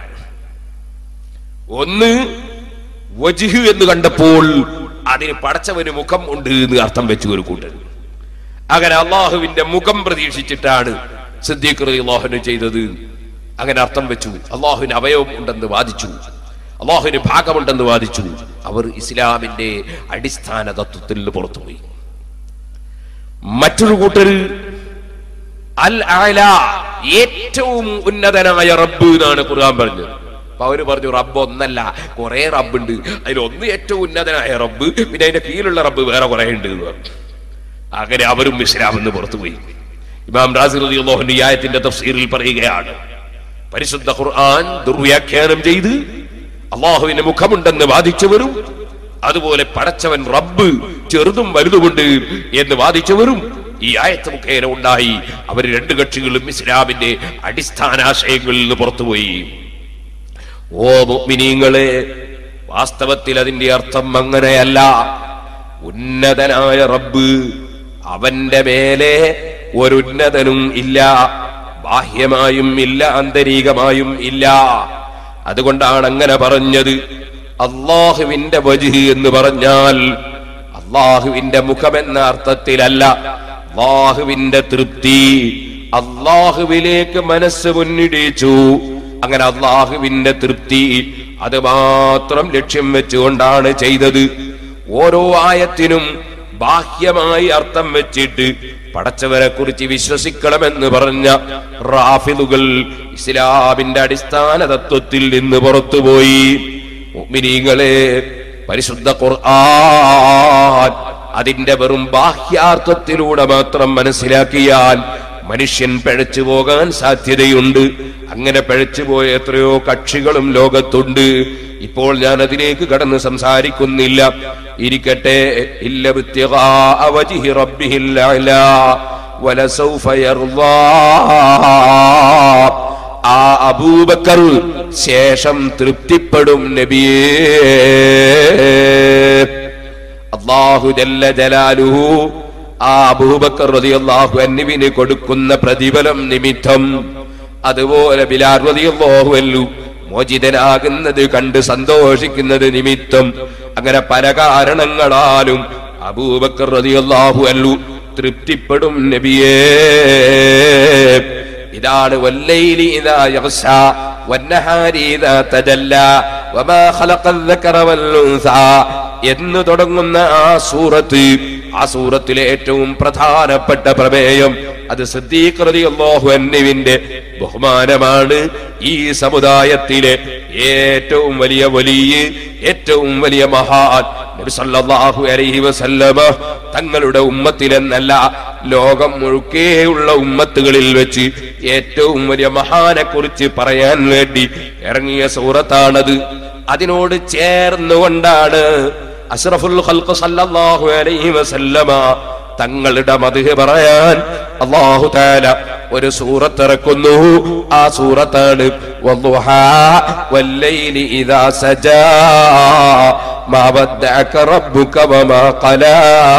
ഒന്ന് വജിഹ് എന്ന് കണ്ടപ്പോൾ അതിന് പടച്ചവന് മുഖം ഉണ്ട് എന്ന് അർത്ഥം വെച്ചു ഒരു കൂട്ടർ അങ്ങനെ അള്ളാഹുവിന്റെ മുഖം പ്രതീക്ഷിച്ചിട്ടാണ് സിദ്ദീഖ് അള്ളാഹുന് ചെയ്തത് അങ്ങനെ അർത്ഥം വെച്ചു അള്ളാഹുവിന് അവയവം ഉണ്ടെന്ന് വാദിച്ചു അള്ളാഹുവിന് ഭാഗമുണ്ടെന്ന് വാദിച്ചു അവർ ഇസ്ലാമിന്റെ അടിസ്ഥാന തത്വത്തിൽ നിന്ന് പുറത്തുപോയി മറ്റൊരു കൂട്ടര് അൽ അല ഏറ്റവും ഉന്നതനായ റബ്ബ് എന്നാണ് ഖുർആൻ പറഞ്ഞത് അപ്പൊ അവര് പറഞ്ഞു റബ്ബ് ഒന്നല്ല കുറെ റബ്ബുണ്ട് അതിൽ ഒന്ന് ഏറ്റവും ഉന്നതനായ റബ്ബ് പിന്നെ അതിന്റെ കീഴിലുള്ള റബ്ബ് വേറെ കുറെ ഉണ്ട് എന്ന് പറഞ്ഞു അങ്ങനെ അവരും ഇസ്ലാം എന്ന് പുറത്തുപോയി ഇമാം റാസി റളിയല്ലാഹു ഈ ആയത്തിന്റെ തഫ്സീറിൽ പറയുകയാണ് പരിശുദ്ധ ഖുർആൻ ദുർവ്യാഖ്യാനം ചെയ്ത് അള്ളാഹുവിന് മുഖമുണ്ടെന്ന് വാദിച്ചവരും അതുപോലെ പടച്ചവൻ റബ്ബ് ചെറുതും വലുതുമുണ്ട് എന്ന് വാദിച്ചവരും ഈ ആയത്ത് മുഖേന ഉണ്ടായി അവർ രണ്ട് കക്ഷികളും ഇസ്ലാമിന്റെ അടിസ്ഥാനാശയങ്ങളിൽ നിന്ന് പുറത്തുപോയി ഓ മുഅ്മിനീങ്ങളെ വാസ്തവത്തിൽ അതിന്റെ അർത്ഥം അങ്ങനെയല്ല ഉന്നതനായ റബ്ബ് അവന്റെ മേലെ ഒരുന്നതനും ഇല്ല ബാഹ്യമായും ഇല്ല ആന്തരികമായും ഇല്ല അതുകൊണ്ടാണ് അങ്ങനെ പറഞ്ഞത് അള്ളാഹുവിന്റെ വജുഹ് എന്ന് പറഞ്ഞാൽ അള്ളാഹുവിന്റെ മുഖമെന്ന അർത്ഥത്തിലല്ല അള്ളാഹുവിന്റെ തൃപ്തി അള്ളാഹുവിലേക്ക് മനസ്സ് മുന്നിടിച്ചു അങ്ങനെ അള്ളാഹുവിന്റെ തൃപ്തി അത് മാത്രം ലക്ഷ്യം വെച്ചുകൊണ്ടാണ് ചെയ്തത് ഓരോ ആയത്തിനും ബാഹ്യമായി അർത്ഥം വെച്ചിട്ട് പടച്ചവരെ കുറിച്ച് വിശ്വസിക്കണമെന്ന് പറഞ്ഞ റാഫിദുകൾ ഇസ്ലാമിന്റെ അടിസ്ഥാന തത്വത്തിൽ നിന്ന് പുറത്തുപോയി മുഅ്മിനീങ്ങളെ പരിശുദ്ധ ഖുർആൻ അതിന്റെ വെറും ബാഹ്യാർത്ഥത്തിലൂടെ മാത്രം മനസ്സിലാക്കിയാൽ മനുഷ്യൻ പിഴച്ചു പോകാൻ സാധ്യതയുണ്ട് അങ്ങനെ പിഴച്ചു പോയ എത്രയോ കക്ഷികളും ലോകത്തുണ്ട് ഇപ്പോൾ ഞാൻ അതിലേക്ക് കടന്ന് സംസാരിക്കുന്നില്ല ഇരിക്കട്ടെ ഇല്ല ഇബ്തിഗാഅ വജ്ഹി റബ്ബിഹിൽ അഅ്ലാ വലസൗഫ യർളാ ആ അബൂബക്കർ ശേഷം തൃപ്തിപ്പെടും നബിയേ അള്ളാഹു ജല്ല ജലാലുഹു ആ അബൂബക്കർ റളിയല്ലാഹു അൻഹുവിന് കൊടുക്കുന്ന പ്രതിഫലം നിമിത്തം അതുപോലെ ബിലാൽ റളിയല്ലാഹു അൻഹു മോചിതനാകുന്നത് കണ്ട് സന്തോഷിക്കുന്നത് നിമിത്തം അങ്ങനെ പല കാരണങ്ങളാലും അബൂബക്കർ റളിയല്ലാഹു അൻഹു തൃപ്തിപ്പെടും നബിയേ ഇതാണ് വല്ലൈലി ഇദാ യഗ്ശ വന്നഹാരി ഇദാ തജല്ല വമാ ഖലഖൽ ദക്കറ വൽ ഉൻസ എന്ന് തുടങ്ങുന്ന ആ സൂറത്ത് ആ സൂറത്തിലെ ഏറ്റവും പ്രധാനപ്പെട്ട പ്രമേയം അത് സിദ്ദീഖ് റളിയല്ലാഹു അൻഹുവിന്റെ ബഹുമാനമാണ് ഈ സമുദായത്തിലെ ഏറ്റവും വലിയ വലിയ ഏറ്റവും വലിയ മഹാൻ നബി സല്ലല്ലാഹു അലൈഹി വസല്ലമ തങ്ങളുടെ ഉമ്മത്തിലെന്നല്ല ലോകം മുഴുക്കെയുള്ള ഉമ്മത്തുകളിൽ വെച്ച് ഏറ്റവും വലിയ മഹാനെ കുറിച്ച് പറയാൻ വേണ്ടി ഇറങ്ങിയ സൂറത്താണത് അതിനോട് ചേർന്നുകൊണ്ടാണ് അഷ്റഫുൽ ഖൽഖ് സല്ലല്ലാഹു അലൈഹി വസല്ലമ തങ്ങളുടെ മതിഹ് പറയാൻ അല്ലാഹു തആല ഒരു സൂറത്ത് ഇറക്കുന്നു ആ സൂറത്താണ് വദ്ദുഹാ വല്ലൈലി ഇദാ സജാ ما ودعك ربك وما قلى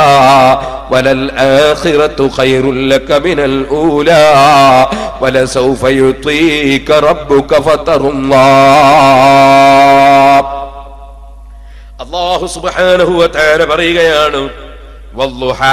وللآخرة خير لك من الأولى ولسوف يعطيك ربك فترضى അള്ളാഹു സുബ്ഹാനഹു വതആല പറയുകയാണ് വദ്ദുഹാ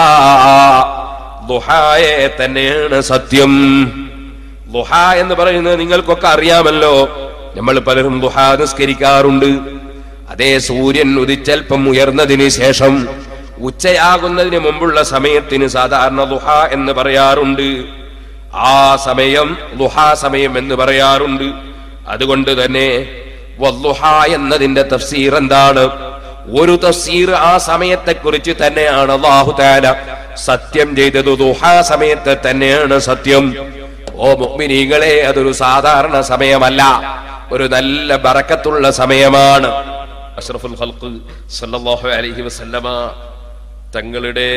ദുഹായെ തന്നെയാണ് സത്യം ദുഹ എന്ന് പറയുന്നത് നിങ്ങൾക്കൊക്കെ അറിയാമല്ലോ നമ്മൾ പലരും ദുഹ നിസ്കരിക്കാറുണ്ട് അതേ സൂര്യൻ ഉദിച്ചൽപ്പം ഉയർന്നതിന് ശേഷം ഉച്ചയാകുന്നതിന് മുമ്പുള്ള സമയത്തിന് സാധാരണ ദുഹ എന്ന് പറയാറുണ്ട് ആ സമയം ദുഹാ സമയം എന്ന് പറയാറുണ്ട് അതുകൊണ്ട് തന്നെ വദ്ദുഹ എന്നതിന്റെ തഫ്സീർ എന്താണ് ഒരു തഫ്സീർ ആ സമയത്തെ കുറിച്ച് തന്നെയാണ് അള്ളാഹു താല സത്യം ചെയ്തത് ദുഹാ സമയത്തെ തന്നെയാണ് സത്യം ഓ മുഅ്മിനീങ്ങളെ അതൊരു സാധാരണ സമയമല്ല ഒരു നല്ല ബറക്കത്തുള്ള സമയമാണ് അഷ്റഫുൽ ഖൽഖ് സല്ലല്ലാഹു അലൈഹി വസല്ലമ തങ്ങളുടെ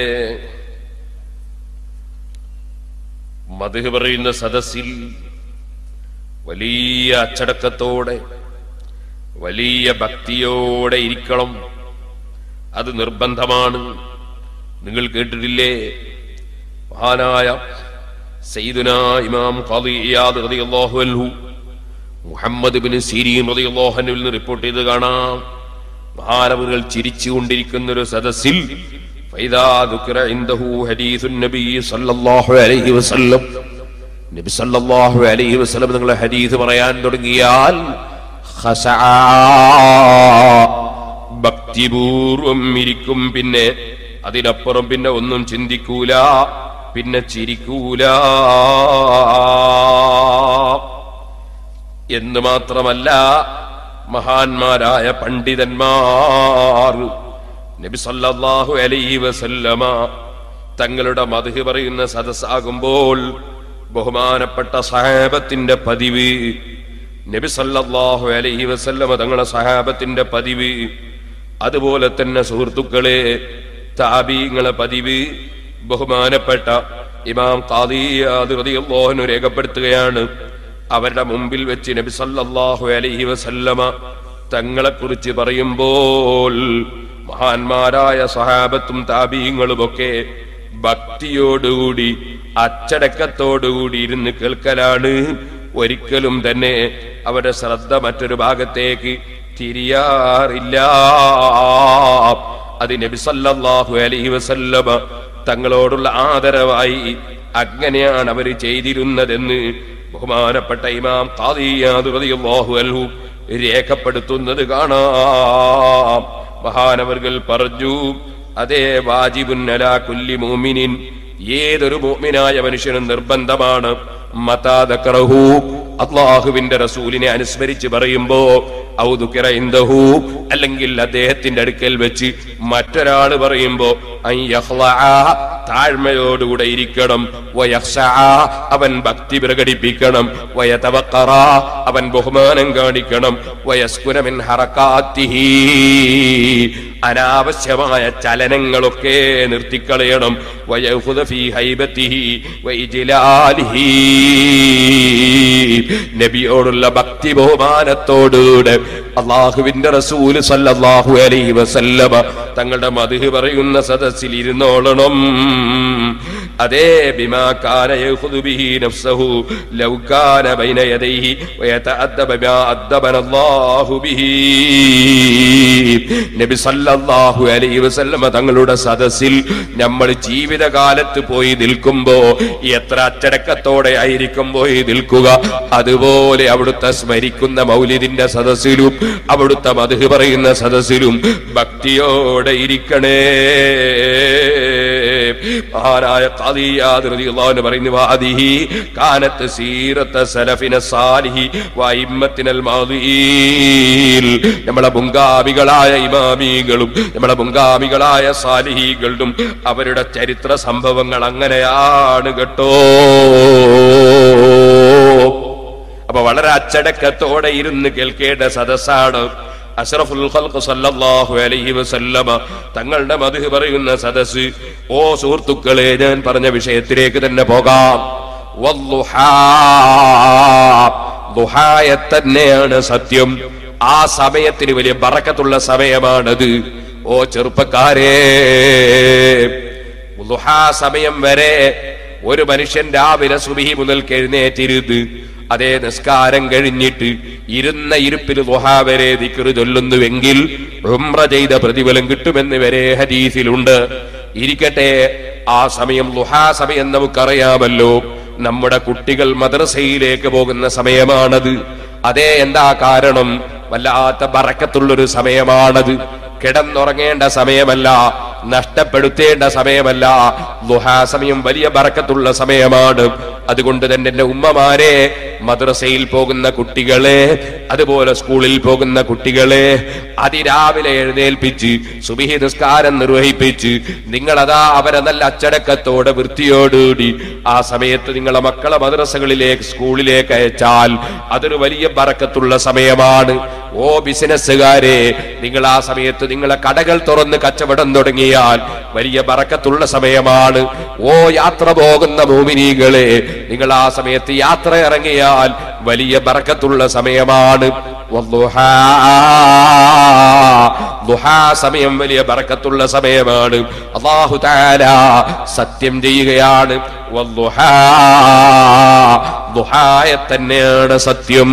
മധു പറയുന്ന സദസ്സിൽ വലിയ അച്ചടക്കത്തോടെ വലിയ ഭക്തിയോടെ ഇരിക്കണം അത് നിർബന്ധമാണ് നിങ്ങൾ കേട്ടിട്ടില്ലേ മഹാനായ സയ്യിദുന ഇമാം ഖാദി ഇയാദ് റളിയല്ലാഹു അൻഹു മുഹമ്മദ് ബിൻ സീരീൻ റളിയല്ലാഹു അൻഹുവിൽ നിന്ന് റിപ്പോർട്ട് ചെയ്ത് കാണാം മഹാനവറുകൾ ചിരിച്ചുകൊണ്ടിരിക്കുന്ന ഒരു സദസ്സിൽ ഫൈദാ ദുക്ര ഇൻദഹു ഹദീസുൻ നബി സല്ലല്ലാഹു അലൈഹി വസല്ലം നബി സല്ലല്ലാഹു അലൈഹി വസല്ലം നിങ്ങളെ ഹദീസ് പറയാൻ തുടങ്ങിയാൽ ഖശആ ഭക്തിപൂർവം ഇരിക്കും പിന്നെ അതിനപ്പുറം പിന്നെ ഒന്നും ചിന്തിക്കൂല പിന്നെ ചിരിക്കൂല എന്ന് മാത്രമല്ല മഹാന്മാരായ പണ്ഡിതന്മാർ നബി സല്ലല്ലാഹു അലൈഹി വസല്ലമ തങ്ങളുടെ മധു പറയുന്ന സദസ്സാകുമ്പോൾ ബഹുമാനപ്പെട്ട സഹാബത്തിന്റെ പതിവ് നബി സല്ലല്ലാഹു അലൈഹി വസല്ലമ തങ്ങളുടെ സഹാബത്തിന്റെ പതിവ് അതുപോലെ തന്നെ സുഹൃത്തുക്കളെ താബീങ്ങളെ പതിവ് ബഹുമാനപ്പെട്ട ഇമാം ഖാദിയാദ് റളിയല്ലാഹു രേഖപ്പെടുത്തുകയാണ് അവരുടെ മുമ്പിൽ വെച്ച് നബി സല്ലല്ലാഹു അലൈഹി വസല്ലമ തങ്ങളെ കുറിച്ച് പറയുമ്പോൾ മഹാന്മാരായ സഹാബത്തും താബീങ്ങളുമൊക്കെ ഭക്തിയോടുകൂടി അച്ചടക്കത്തോടുകൂടി ഇരുന്ന് കേൾക്കലാണ് ഒരിക്കലും തന്നെ അവരുടെ ശ്രദ്ധ മറ്റൊരു ഭാഗത്തേക്ക് തിരിയാറില്ല അത് നബി സല്ലല്ലാഹു അലൈഹി വസല്ലമ തങ്ങളോടുള്ള ആദരവായി അങ്ങനെയാണ് അവർ ചെയ്തിരുന്നതെന്ന് ബഹുമാനപ്പെട്ട ഇമാം ഖാദിയാദ് റളിയല്ലാഹു അൻഹു രേഖപ്പെടുത്തുന്നത് കാണാം മഹാനവർകൾ പറഞ്ഞു അതേ വാജിബുൻ അലാ കുല്ലി മുഅ്മിനിൻ ഏതൊരു മുഅ്മിനായ മനുഷ്യനും നിർബന്ധമാണ് മതാദക്കറഹു അള്ളാഹുവിന്റെ റസൂലിനെ അനുസ്മരിച്ച് പറയുമ്പോ ഔദുക്കിറ ഇന്ദഹു അല്ലെങ്കിൽ അദ്ദേഹത്തിന്റെ അടുക്കൽ വെച്ച് മറ്റൊരാൾ പറയുമ്പോ അൻ യഖ്ലഅ, താഴ്മയോടുകൂടെ ഇരിക്കണം വയഖ്ശഅ, അവൻ ഭക്തി പ്രകടിപ്പിക്കണം വയതവഖറ, അവൻ ബഹുമാനം കാണിക്കണം വയസ്കുന മിൻ ഹറകാത്തിഹി അനാവശ്യമായ ചലനങ്ങളൊക്കെ നിർത്തിക്കളയണം വയഖുദ ഫീ ഹൈബത്തിഹി വഇജ്ലാലിഹി നബിയോടുള്ള ഭക്തി ബഹുമാനത്തോടുകൂടെ അള്ളാഹുവിന്റെ റസൂല് സല്ലല്ലാഹു അലൈഹി വസല്ലമ തങ്ങളുടെ മധു പറയുന്ന സദസ്സിൽ ഇരുന്നോളണം അതേ ബിമാ കാന യഖുദു ബിഹി നഫ്സഹു ലൗ കാന ബൈന യദൈഹി വയതഅദ്ദബ ബിമാ അദ്ദബന അല്ലാഹു ബിഹി നബി സല്ലല്ലാഹു അലൈഹി വസല്ലമ തങ്ങളുടെ സദസ്സിൽ നമ്മൾ ജീവിതകാലത്ത് പോയി നിൽക്കുമ്പോ എത്ര അച്ചടക്കത്തോടെ ആയിരിക്കും പോയി നിൽക്കുക അതുപോലെ അവിടുത്തെ സ്മരിക്കുന്ന മൗലിദിന്റെ സദസ്സിലും അവിടുത്തെ മധു പറയുന്ന സദസ്സിലും ഭക്തിയോടെ ഇരിക്കണേ മഹാനായ ഖാദിയാദ് റളിയല്ലാഹു അൻഹു പറയുന്നു വാദിഹി കാനത്ത് സീറത്ത സലഫിന സാലിഹി വഇമ്മത്തിനൽ മാദിയിൽ നമ്മളെ മുൻഗാമികളായ ഇമാമികളും നമ്മളെ മുൻഗാമികളായ സാലിഹികളും അവരുടെ ചരിത്ര സംഭവങ്ങൾ അങ്ങനെയാണ് കേട്ടോ അപ്പൊ വളരെ അച്ചടക്കത്തോടെ ഇരുന്ന് കേൾക്കേണ്ട സദസ്സാണ് അഷ്റഫുൽ ഖൽഖ് സല്ലല്ലാഹു അലൈഹി വസല്ലമ തങ്ങളുടെ മധു പറയുന്ന സദസ് ഓ സുഹൃത്തുക്കളെ ഞാൻ പറഞ്ഞ വിഷയത്തിലേക്ക് തന്നെ പോകാം വല്ലുഹാ. ദുഹായെ തന്നെയാണ് സത്യം ആ സമയത്തിന് വലിയ ബറക്കത്തുള്ള സമയമാണത് ഓ ചെറുപ്പക്കാരേ ദുഹാ സമയം വരെ ഒരു മനുഷ്യൻ രാവിലെ സുബിഹി മുതൽ എഴുന്നേറ്റിരുത് അതേ നിസ്കാരം കഴിഞ്ഞിട്ട് ഇരുന്ന ഇരുപ്പിൽ ദുഹാ വരെ ദിക്റ് ചൊല്ലുന്നുവെങ്കിൽ ഉംറ ചെയ്ത പ്രതിഫലം കിട്ടുമെന്ന് വരെ ഹദീസിലുണ്ട് ഇരിക്കട്ടെ ആ സമയം ദുഹാ സമയം നമുക്കറിയാമല്ലോ നമ്മുടെ കുട്ടികൾ മദ്രസയിലേക്ക് പോകുന്ന സമയമാണത് അതേ എന്താ കാരണം വല്ലാത്ത ബറക്കത്തുള്ളൊരു സമയമാണത് കിടന്നുറങ്ങേണ്ട സമയമല്ല നഷ്ടപ്പെടുത്തേണ്ട സമയമല്ല ദുഹാ സമയം വലിയ ബറക്കത്തുള്ള സമയമാണ് അതുകൊണ്ട് തന്നെ എന്റെ ഉമ്മമാരെ മദ്രസയിൽ പോകുന്ന കുട്ടികളെ അതുപോലെ സ്കൂളിൽ പോകുന്ന കുട്ടികളെ അതിരാവിലെ എഴുന്നേൽപ്പിച്ച് സുബിഹി നിസ്കാരം നിർവഹിപ്പിച്ച് നിങ്ങളതാ അവരെ നല്ല അച്ചടക്കത്തോടെ വൃത്തിയോടുകൂടി ആ സമയത്ത് നിങ്ങളെ മക്കളെ മദ്രസകളിലേക്ക് സ്കൂളിലേക്ക് അയച്ചാൽ അതൊരു വലിയ ബറക്കത്തുള്ള സമയമാണ് ഓ ബിസിനസ്സുകാരെ നിങ്ങൾ ആ സമയത്ത് നിങ്ങളെ കടകൾ തുറന്ന് കച്ചവടം തുടങ്ങിയാൽ വലിയ ബറക്കത്തുള്ള സമയമാണ് ഓ യാത്ര പോകുന്ന മോമിനികളെ നിങ്ങൾ ആ സമയത്ത് യാത്ര ഇറങ്ങിയാൽ വലിയ ബറക്കത്തുള്ള സമയമാണ് വദ്ദുഹാ. ദുഹാ സമയം വലിയ ബറക്കത്തുള്ള സമയമാണ് അള്ളാഹു താല സത്യം ചെയ്യുകയാണ് വദ്ദുഹാ. ദുഹായെ തന്നെയാണ് സത്യം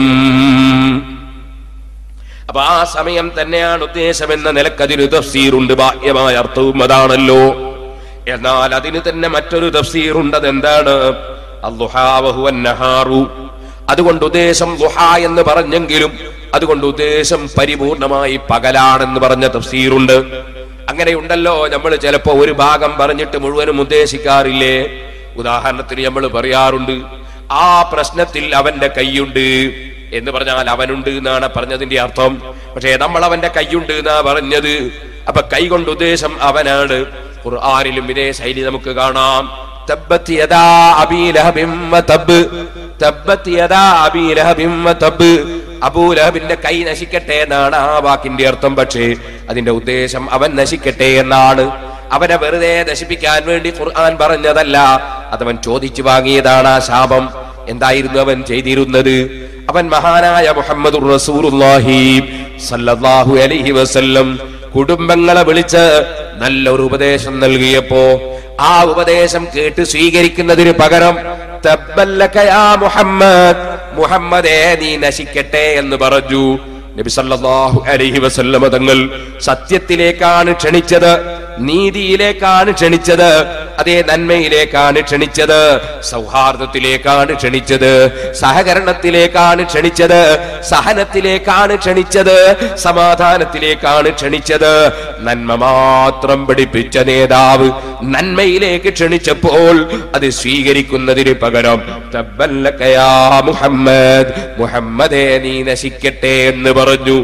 അപ്പൊ ആ സമയം തന്നെയാണ് ഉദ്ദേശം എന്ന നിലക്കതിന് തഫ്സീറുണ്ട് ബാഹ്യമായ അർത്ഥവും അതാണല്ലോ എന്നാൽ അതിന് തന്നെ മറ്റൊരു തഫ്സീറുണ്ട് അതെന്താണ് അദ്ദുഹാവഹുവൻ നഹാറു അതുകൊണ്ട് ഉദ്ദേശം ദുഹ എന്ന് പറഞ്ഞെങ്കിലും അതുകൊണ്ട് ഉദ്ദേശം പരിപൂർണമായി പകലാണെന്ന് പറഞ്ഞ തഫ്സീറുണ്ട് അങ്ങനെയുണ്ടല്ലോ നമ്മൾ ചിലപ്പോ ഒരു ഭാഗം പറഞ്ഞിട്ട് മുഴുവനും ഉദ്ദേശിക്കാറില്ലേ ഉദാഹരണത്തിന് നമ്മൾ പറയാറുണ്ട് ആ പ്രശ്നത്തിൽ അവന്റെ കൈയുണ്ട് എന്ന് പറഞ്ഞാൽ അവനുണ്ട് എന്നാണ് പറഞ്ഞതിന്റെ അർത്ഥം പക്ഷേ നമ്മൾ അവന്റെ കൈയുണ്ട് എന്നാ പറഞ്ഞത് അപ്പൊ കൈ കൊണ്ട് ഉദ്ദേശം അവനാണ് ഖുർആാനിലും ഇതേ ശൈലി നമുക്ക് കാണാം തബ്ബത്ത് യദാ അബീ ലഹബിൻ വതബ്. തബ്ബത്ത് യദാ അബീ ലഹബിൻ വതബ്. അബൂലഹബിന്റെ കൈ നശിക്കട്ടെ എന്നാണ് ആ വാക്കിന്റെ അർത്ഥം പക്ഷേ അതിന്റെ ഉദ്ദേശം അവൻ നശിക്കട്ടെ എന്നാണ് അവനെ വെറുതെ നശിപ്പിക്കാൻ വേണ്ടി ഖുർആൻ പറഞ്ഞതല്ല അതവൻ ചോദിച്ചു വാങ്ങിയതാണ് ആ ശാപം എന്തായിരുന്നു അവൻ ചെയ്തിരുന്നത് അവൻ മഹാനായ മുഹമ്മദ് റസൂലുള്ളാഹി സല്ലല്ലാഹു അലൈഹി വസല്ലം കുടുംബങ്ങളെ വിളിച്ച് നല്ലൊരു ഉപദേശം നൽകിയപ്പോ ആ ഉപദേശം കേട്ട് സ്വീകരിക്കുന്നതിന് പകരം തബ്ബല്ലക യാ മുഹമ്മദ് മുഹമ്മദേ നീ നശിക്കട്ടെ എന്ന് പറഞ്ഞു നബി സല്ലല്ലാഹു അലൈഹി വസല്ലമ തങ്ങൾ സത്യത്തിലേക്കാണ് ക്ഷണിച്ചത് നീതിയിലേക്കാണ് ക്ഷണിച്ചത് അതേ നന്മയിലേക്കാണ് ക്ഷണിച്ചത് സൗഹാർദ്ദത്തിലേക്കാണ് ക്ഷണിച്ചത് സഹകരണത്തിലേക്കാണ് ക്ഷണിച്ചത് സഹനത്തിലേക്കാണ് ക്ഷണിച്ചത് സമാധാനത്തിലേക്കാണ് ക്ഷണിച്ചത് നന്മ മാത്രം പഠിപ്പിച്ച നേതാവ് നന്മയിലേക്ക് ക്ഷണിച്ചപ്പോൾ അത് സ്വീകരിക്കുന്നതിന് പകരം തബ്ബല്ലക യാ മുഹമ്മദ് മുഹമ്മദേ നീ നശിക്കട്ടെ എന്ന് പറഞ്ഞു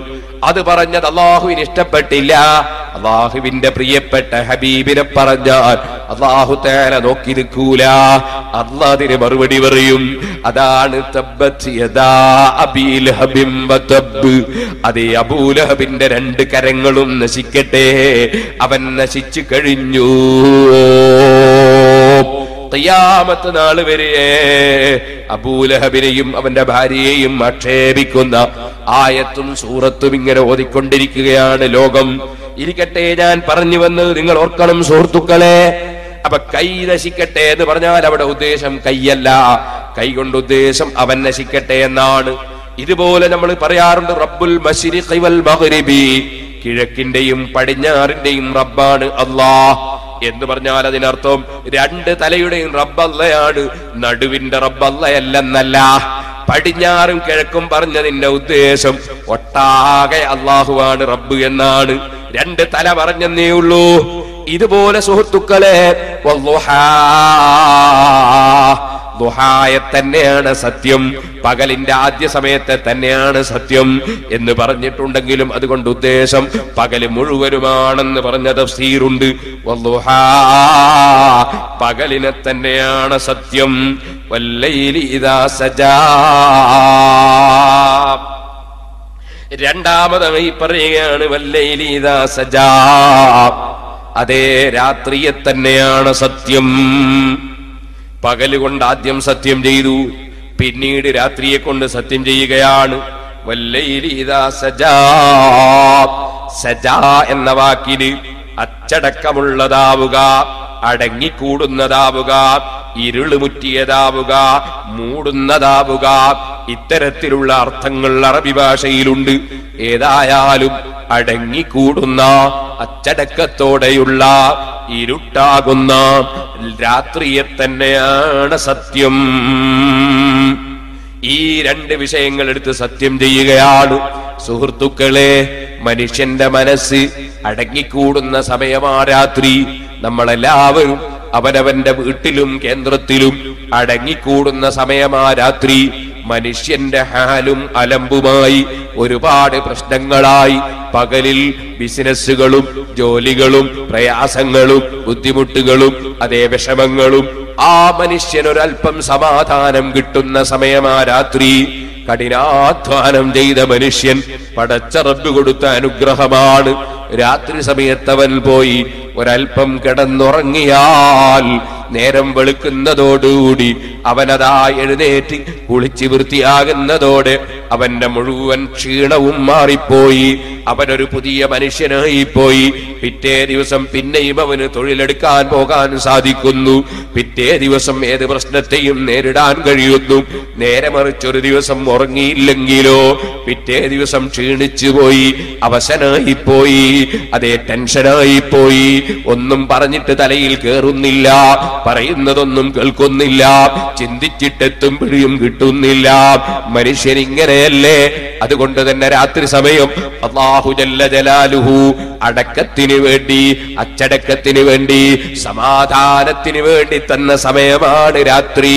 അത് പറഞ്ഞത് അള്ളാഹുവിന് ഇഷ്ടപ്പെട്ടില്ല അള്ളാഹുവിന്റെ പ്രിയപ്പെട്ട ഹബീബിനെ പറഞ്ഞാൽ അള്ളാഹു തേല നോക്കി നിൽക്കൂല അള്ളാഹിന് മറുപടി പറയും അതാണ് തബ്ബത് യദാ അബീ ലഹബിൻ വതബ്ബ്. അതേ അബൂലഹബിന്റെ രണ്ട് കരങ്ങളും നശിക്കട്ടെ അവൻ നശിച്ചു കഴിഞ്ഞു ഖിയാമത്ത് നാള് വരെ അബൂലഹബിനെയും അവന്റെ ഭാര്യയെയും ആക്ഷേപിക്കുന്ന ആയത്തും സൂറത്തും ഇങ്ങനെ ഓതിക്കൊണ്ടിരിക്കുകയാണ് ലോകം ഇരിക്കട്ടെ ഞാൻ പറഞ്ഞു വന്നത് നിങ്ങൾ ഓർക്കണം സുഹൃത്തുക്കളെ അപ്പൊ കൈ നശിക്കട്ടെ എന്ന് പറഞ്ഞാൽ അവിടെ ഉദ്ദേശം കൈയല്ല കൈ കൊണ്ട് ഉദ്ദേശം അവൻ നശിക്കട്ടെ എന്നാണ് ഇതുപോലെ നമ്മൾ പറയാറുണ്ട് റബ്ബുൽ മശ്രിഖി വൽ മഗ്രിബി കിഴക്കിന്റെയും പടിഞ്ഞാറിന്റെയും റബ്ബാണ് അള്ളാഹ് എന്ന് പറഞ്ഞാൽ അതിനർത്ഥം രണ്ട് തലയുടെയും റബ്ബല്ലയാണ് നടുവിന്റെ റബ്ബല്ലയല്ലെന്നല്ല പടിഞ്ഞാറും കിഴക്കും പറഞ്ഞതിന്റെ ഉദ്ദേശം ഒട്ടാകെ അള്ളാഹുവാണ് റബ്ബ് എന്നാണ് രണ്ട് തല പറഞ്ഞെന്നേ ഉള്ളൂ ഇതുപോലെ സുഹൃത്തുക്കളെ വല്ലുഹാ. ദുഹായെ തന്നെയാണ് സത്യം പകലിന്റെ ആദ്യ സമയത്തെ തന്നെയാണ് സത്യം എന്ന് പറഞ്ഞിട്ടുണ്ടെങ്കിലും അതുകൊണ്ട് ഉദ്ദേശം പകല് മുഴുവനുമാണെന്ന് പറഞ്ഞ തഫ്സീറുണ്ട് വല്ലുഹാ. പകലിനെ തന്നെയാണ് സത്യം വല്ലൈലി ഇദാ സജാ രണ്ടാമതായി പറയുകയാണ് വല്ലൈലി ഇദാ സജാ അതേ രാത്രിയെ തന്നെയാണ് സത്യം പകല് കൊണ്ട് ആദ്യം സത്യം ചെയ്തു പിന്നീട് രാത്രിയെ കൊണ്ട് സത്യം ചെയ്യുകയാണ് വല്ലൈലി ഇദാ സജാ സജാ എന്ന വാക്കിന് അച്ചടക്കമുള്ളതാവുക അടങ്ങിക്കൂടുന്നതാവുക ഇരുളുമുറ്റിയതാവുക മൂടുന്നതാവുക ഇത്തരത്തിലുള്ള അർത്ഥങ്ങൾ അറബി ഭാഷയിലുണ്ട് ഏതായാലും അടങ്ങിക്കൂടുന്ന അച്ചടക്കത്തോടെയുള്ള ഇരുട്ടാകുന്ന രാത്രിയെ തന്നെയാണ് സത്യം ഈ രണ്ട് വിഷയങ്ങൾ എടുത്ത് സത്യം ചെയ്യുകയാണ് സുഹൃത്തുക്കളെ മനുഷ്യന്റെ മനസ്സ് അടങ്ങിക്കൂടുന്ന സമയമാ രാത്രി നമ്മളെല്ലാവരും അവനവന്റെ വീട്ടിലും കേന്ദ്രത്തിലും അടങ്ങിക്കൂടുന്ന സമയമാ രാത്രി മനുഷ്യന്റെ ഹാലും അലമ്പുമായി ഒരുപാട് പ്രശ്നങ്ങളായി പകലിൽ ബിസിനസ്സുകളും ജോലികളും പ്രയാസങ്ങളും ബുദ്ധിമുട്ടുകളും അതേ വിഷമങ്ങളും ആ മനുഷ്യനൊരൽപ്പം സമാധാനം കിട്ടുന്ന സമയമാ രാത്രി കഠിനാധ്വാനം ചെയ്ത മനുഷ്യൻ പടച്ച റബ്ബ് കൊടുത്ത അനുഗ്രഹമാണ് രാത്രി സമയത്തവൻ പോയി ഒരൽപ്പം കിടന്നുറങ്ങിയാൽ നേരം വെളുക്കുന്നതോടുകൂടി അവനതാ എഴുന്നേറ്റ് കുളിച്ച് വൃത്തിയാകുന്നതോടെ അവന്റെ മുഴുവൻ ക്ഷീണവും മാറിപ്പോയി അവനൊരു പുതിയ മനുഷ്യനായി പോയി പിറ്റേ ദിവസം പിന്നെയും അവന് തൊഴിലെടുക്കാൻ പോകാൻ സാധിക്കുന്നു പിറ്റേ ദിവസം ഏത് പ്രശ്നത്തെയും നേരിടാൻ കഴിയുന്നു നേരെ മറിച്ചൊരു ദിവസം ഉറങ്ങിയില്ലെങ്കിലോ പിറ്റേ ദിവസം ക്ഷീണിച്ചു പോയി അവശനായി പോയി അതേ ടെൻഷനായി പോയി ഒന്നും പറഞ്ഞിട്ട് തലയിൽ കേറുന്നില്ല പറയുന്നതൊന്നും കേൾക്കുന്നില്ല ചിന്തിച്ചിട്ടെത്തും പിടിയും കിട്ടുന്നില്ല മനുഷ്യൻ ഇങ്ങനെയല്ലേ അതുകൊണ്ട് തന്നെ രാത്രി സമയം അള്ളാഹു ജല്ല ജലാലുഹു അടക്കത്തിന് വേണ്ടി അച്ചടക്കത്തിന് വേണ്ടി സമാധാനത്തിന് വേണ്ടി തന്ന സമയമാണ് രാത്രി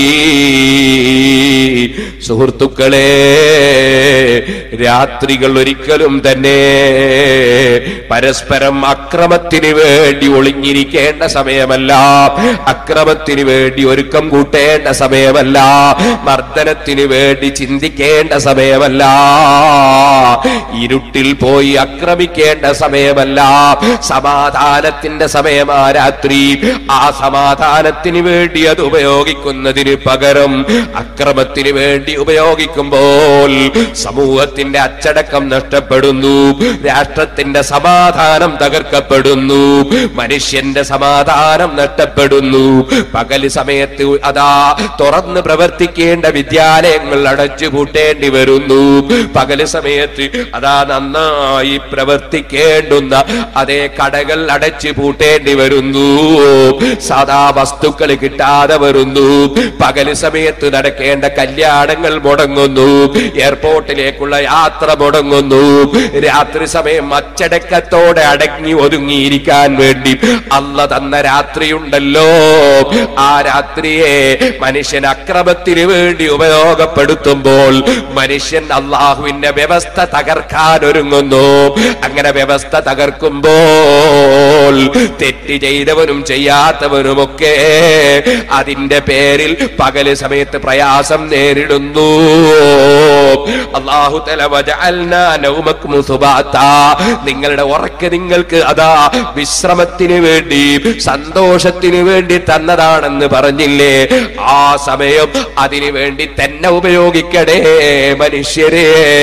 സുഹൃത്തുക്കളെ രാത്രികൾ ഒരിക്കലും തന്നെ പരസ്പരം അക്രമത്തിന് വേണ്ടി ഒളിഞ്ഞിരിക്കേണ്ട സമയമല്ല അക്രമത്തിന് വേണ്ടി ഒരുക്കം കൂട്ടേണ്ട സമയമല്ല മർദ്ദനത്തിന് വേണ്ടി ചിന്തിക്കേണ്ട സമയമല്ല ഇരുട്ടിൽ പോയി ആക്രമിക്കേണ്ട സമയമല്ല സമാധാനത്തിന്റെ സമയമാ രാത്രി ആ സമാധാനത്തിന് വേണ്ടി അത് ഉപയോഗിക്കുന്നതിന് പകരം അക്രമത്തിന് വേണ്ടി ഉപയോഗിക്കുമ്പോൾ സമൂഹത്തിന്റെ അച്ചടക്കം നഷ്ടപ്പെടുന്നു രാഷ്ട്രത്തിന്റെ സമാധാനം തകർക്കപ്പെടുന്നു മനുഷ്യന്റെ സമാധാനം നഷ്ടപ്പെടുന്നു പകല് സമയത്ത് അതാ തുറന്ന് പ്രവർത്തിക്കേണ്ട വിദ്യാലയങ്ങൾ അടച്ചു പൂട്ടേണ്ടി വരുന്നു പകല് സമയത്ത് അതാ നന്നായി പ്രവർത്തിക്കേണ്ടുന്ന അതേ കടകൾ അടച്ചു പൂട്ടേണ്ടി വരുന്നു സാധാ വസ്തുക്കൾ കിട്ടാതെ വരുന്നു പകല് സമയത്ത് നടക്കേണ്ട കല്യാണങ്ങൾ മുടങ്ങുന്നു എയർപോർട്ടിലേക്കുള്ള യാത്ര മുടങ്ങുന്നു രാത്രി സമയം അച്ചടക്കത്തോടെ അടങ്ങി ഒതുങ്ങിയിരിക്കാൻ വേണ്ടി അല്ല തന്ന രാത്രിയുണ്ടല്ലോ ആ രാത്രിയെ മനുഷ്യൻ അക്രമത്തിന് വേണ്ടി ഉപയോഗപ്പെടുത്തുമ്പോൾ മനുഷ്യൻ അള്ളാഹുവിന്റെ വ്യവസ്ഥ തകർക്കാൻ ഒരുങ്ങുന്നു അങ്ങനെ വ്യവസ്ഥ തകർക്കുമ്പോൾ തെറ്റ് ചെയ്തവനും ചെയ്യാത്തവനുമൊക്കെ അതിന്റെ പേരിൽ പകല് സമയത്ത് പ്രയാസം നേരിടുന്നു അള്ളാഹു തല വജഅൽനാ നൗമക്കും സുബാത്താ. നിങ്ങളുടെ ഉറക്ക നിങ്ങൾക്ക് അതാ വിശ്രമത്തിന് വേണ്ടി സന്തോഷത്തിന് വേണ്ടി തന്നതാണെന്ന് പറഞ്ഞില്ലേ ആ സമയം അതിനു വേണ്ടി തന്നെ ഉപയോഗിക്കണേ മനുഷ്യരെ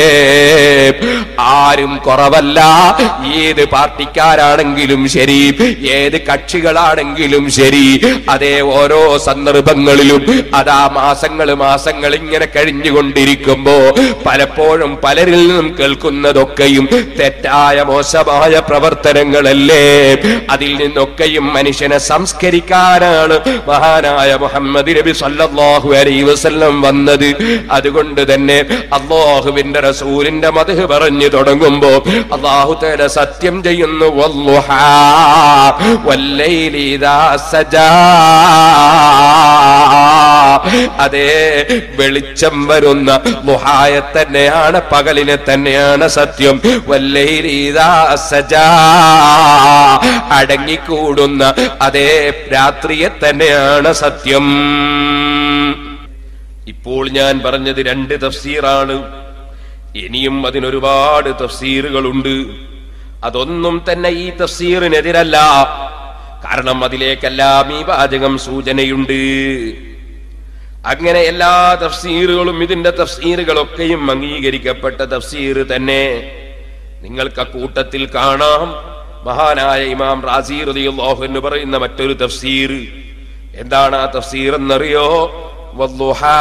ആരും കുറവല്ല ഏത് പാർട്ടിക്കാരാണെങ്കിലും ശരി ഏത് കക്ഷികളാണെങ്കിലും ശരി അതേ ഓരോ സന്ദർഭങ്ങളിലും അതാ മാസങ്ങൾ മാസങ്ങൾ ഇങ്ങനെ കഴിഞ്ഞുകൊണ്ടിരിക്കുമ്പോ പലപ്പോഴും പലരിൽ നിന്നും കേൾക്കുന്നതൊക്കെയും തെറ്റായ മോശമായ പ്രവർത്തനങ്ങളല്ലേ അതിൽ നിന്നൊക്കെയും മനുഷ്യനെ സംസ്കരിക്കാനാണ് മഹാനായ മുഹമ്മദ് നബി സല്ലല്ലാഹു അലൈഹി വസല്ലം വന്നത് അതുകൊണ്ട് തന്നെ അള്ളാഹുവിന്റെ റസൂലിന്റെ മതഹ് പറഞ്ഞു തുടങ്ങുമ്പോ അള്ളാഹു തേല സത്യം ചെയ്യുന്നു വല്ലുഹാ വല്ലൈലി ഇദാ സജാ അതേ വെളിച്ചം വരുന്ന മുഹായെ തന്നെയാണ് പകലിനെ തന്നെയാണ് സത്യം വല്ലൈലി ഇദാ സജാ അടങ്ങിക്കൂടുന്ന അതേ രാത്രിയെ തന്നെയാണ് സത്യം ഇപ്പോൾ ഞാൻ പറഞ്ഞത് രണ്ട് തഫ്സീറാണ് ഇനിയും അതിനൊരുപാട് തഫ്സീറുകളുണ്ട് അതൊന്നും തന്നെ ഈ തഫ്സീറിനെതിരല്ല കാരണം അതിലേക്കെല്ലാം ഈ വാചകം സൂചനയുണ്ട് അങ്ങനെ എല്ലാ തഫ്സീറുകളും ഇതിന്റെ തഫ്സീറുകളൊക്കെയും അംഗീകരിക്കപ്പെട്ട തഫ്സീർ തന്നെ നിങ്ങൾക്ക് ആ കൂട്ടത്തിൽ കാണാം മഹാനായ ഇമാം റാസി റളിയല്ലാഹു എന്ന് പറയുന്ന മറ്റൊരു തഫ്സീർ എന്താണ് ആ തഫ്സീർ എന്നറിയോ വല്ലുഹാ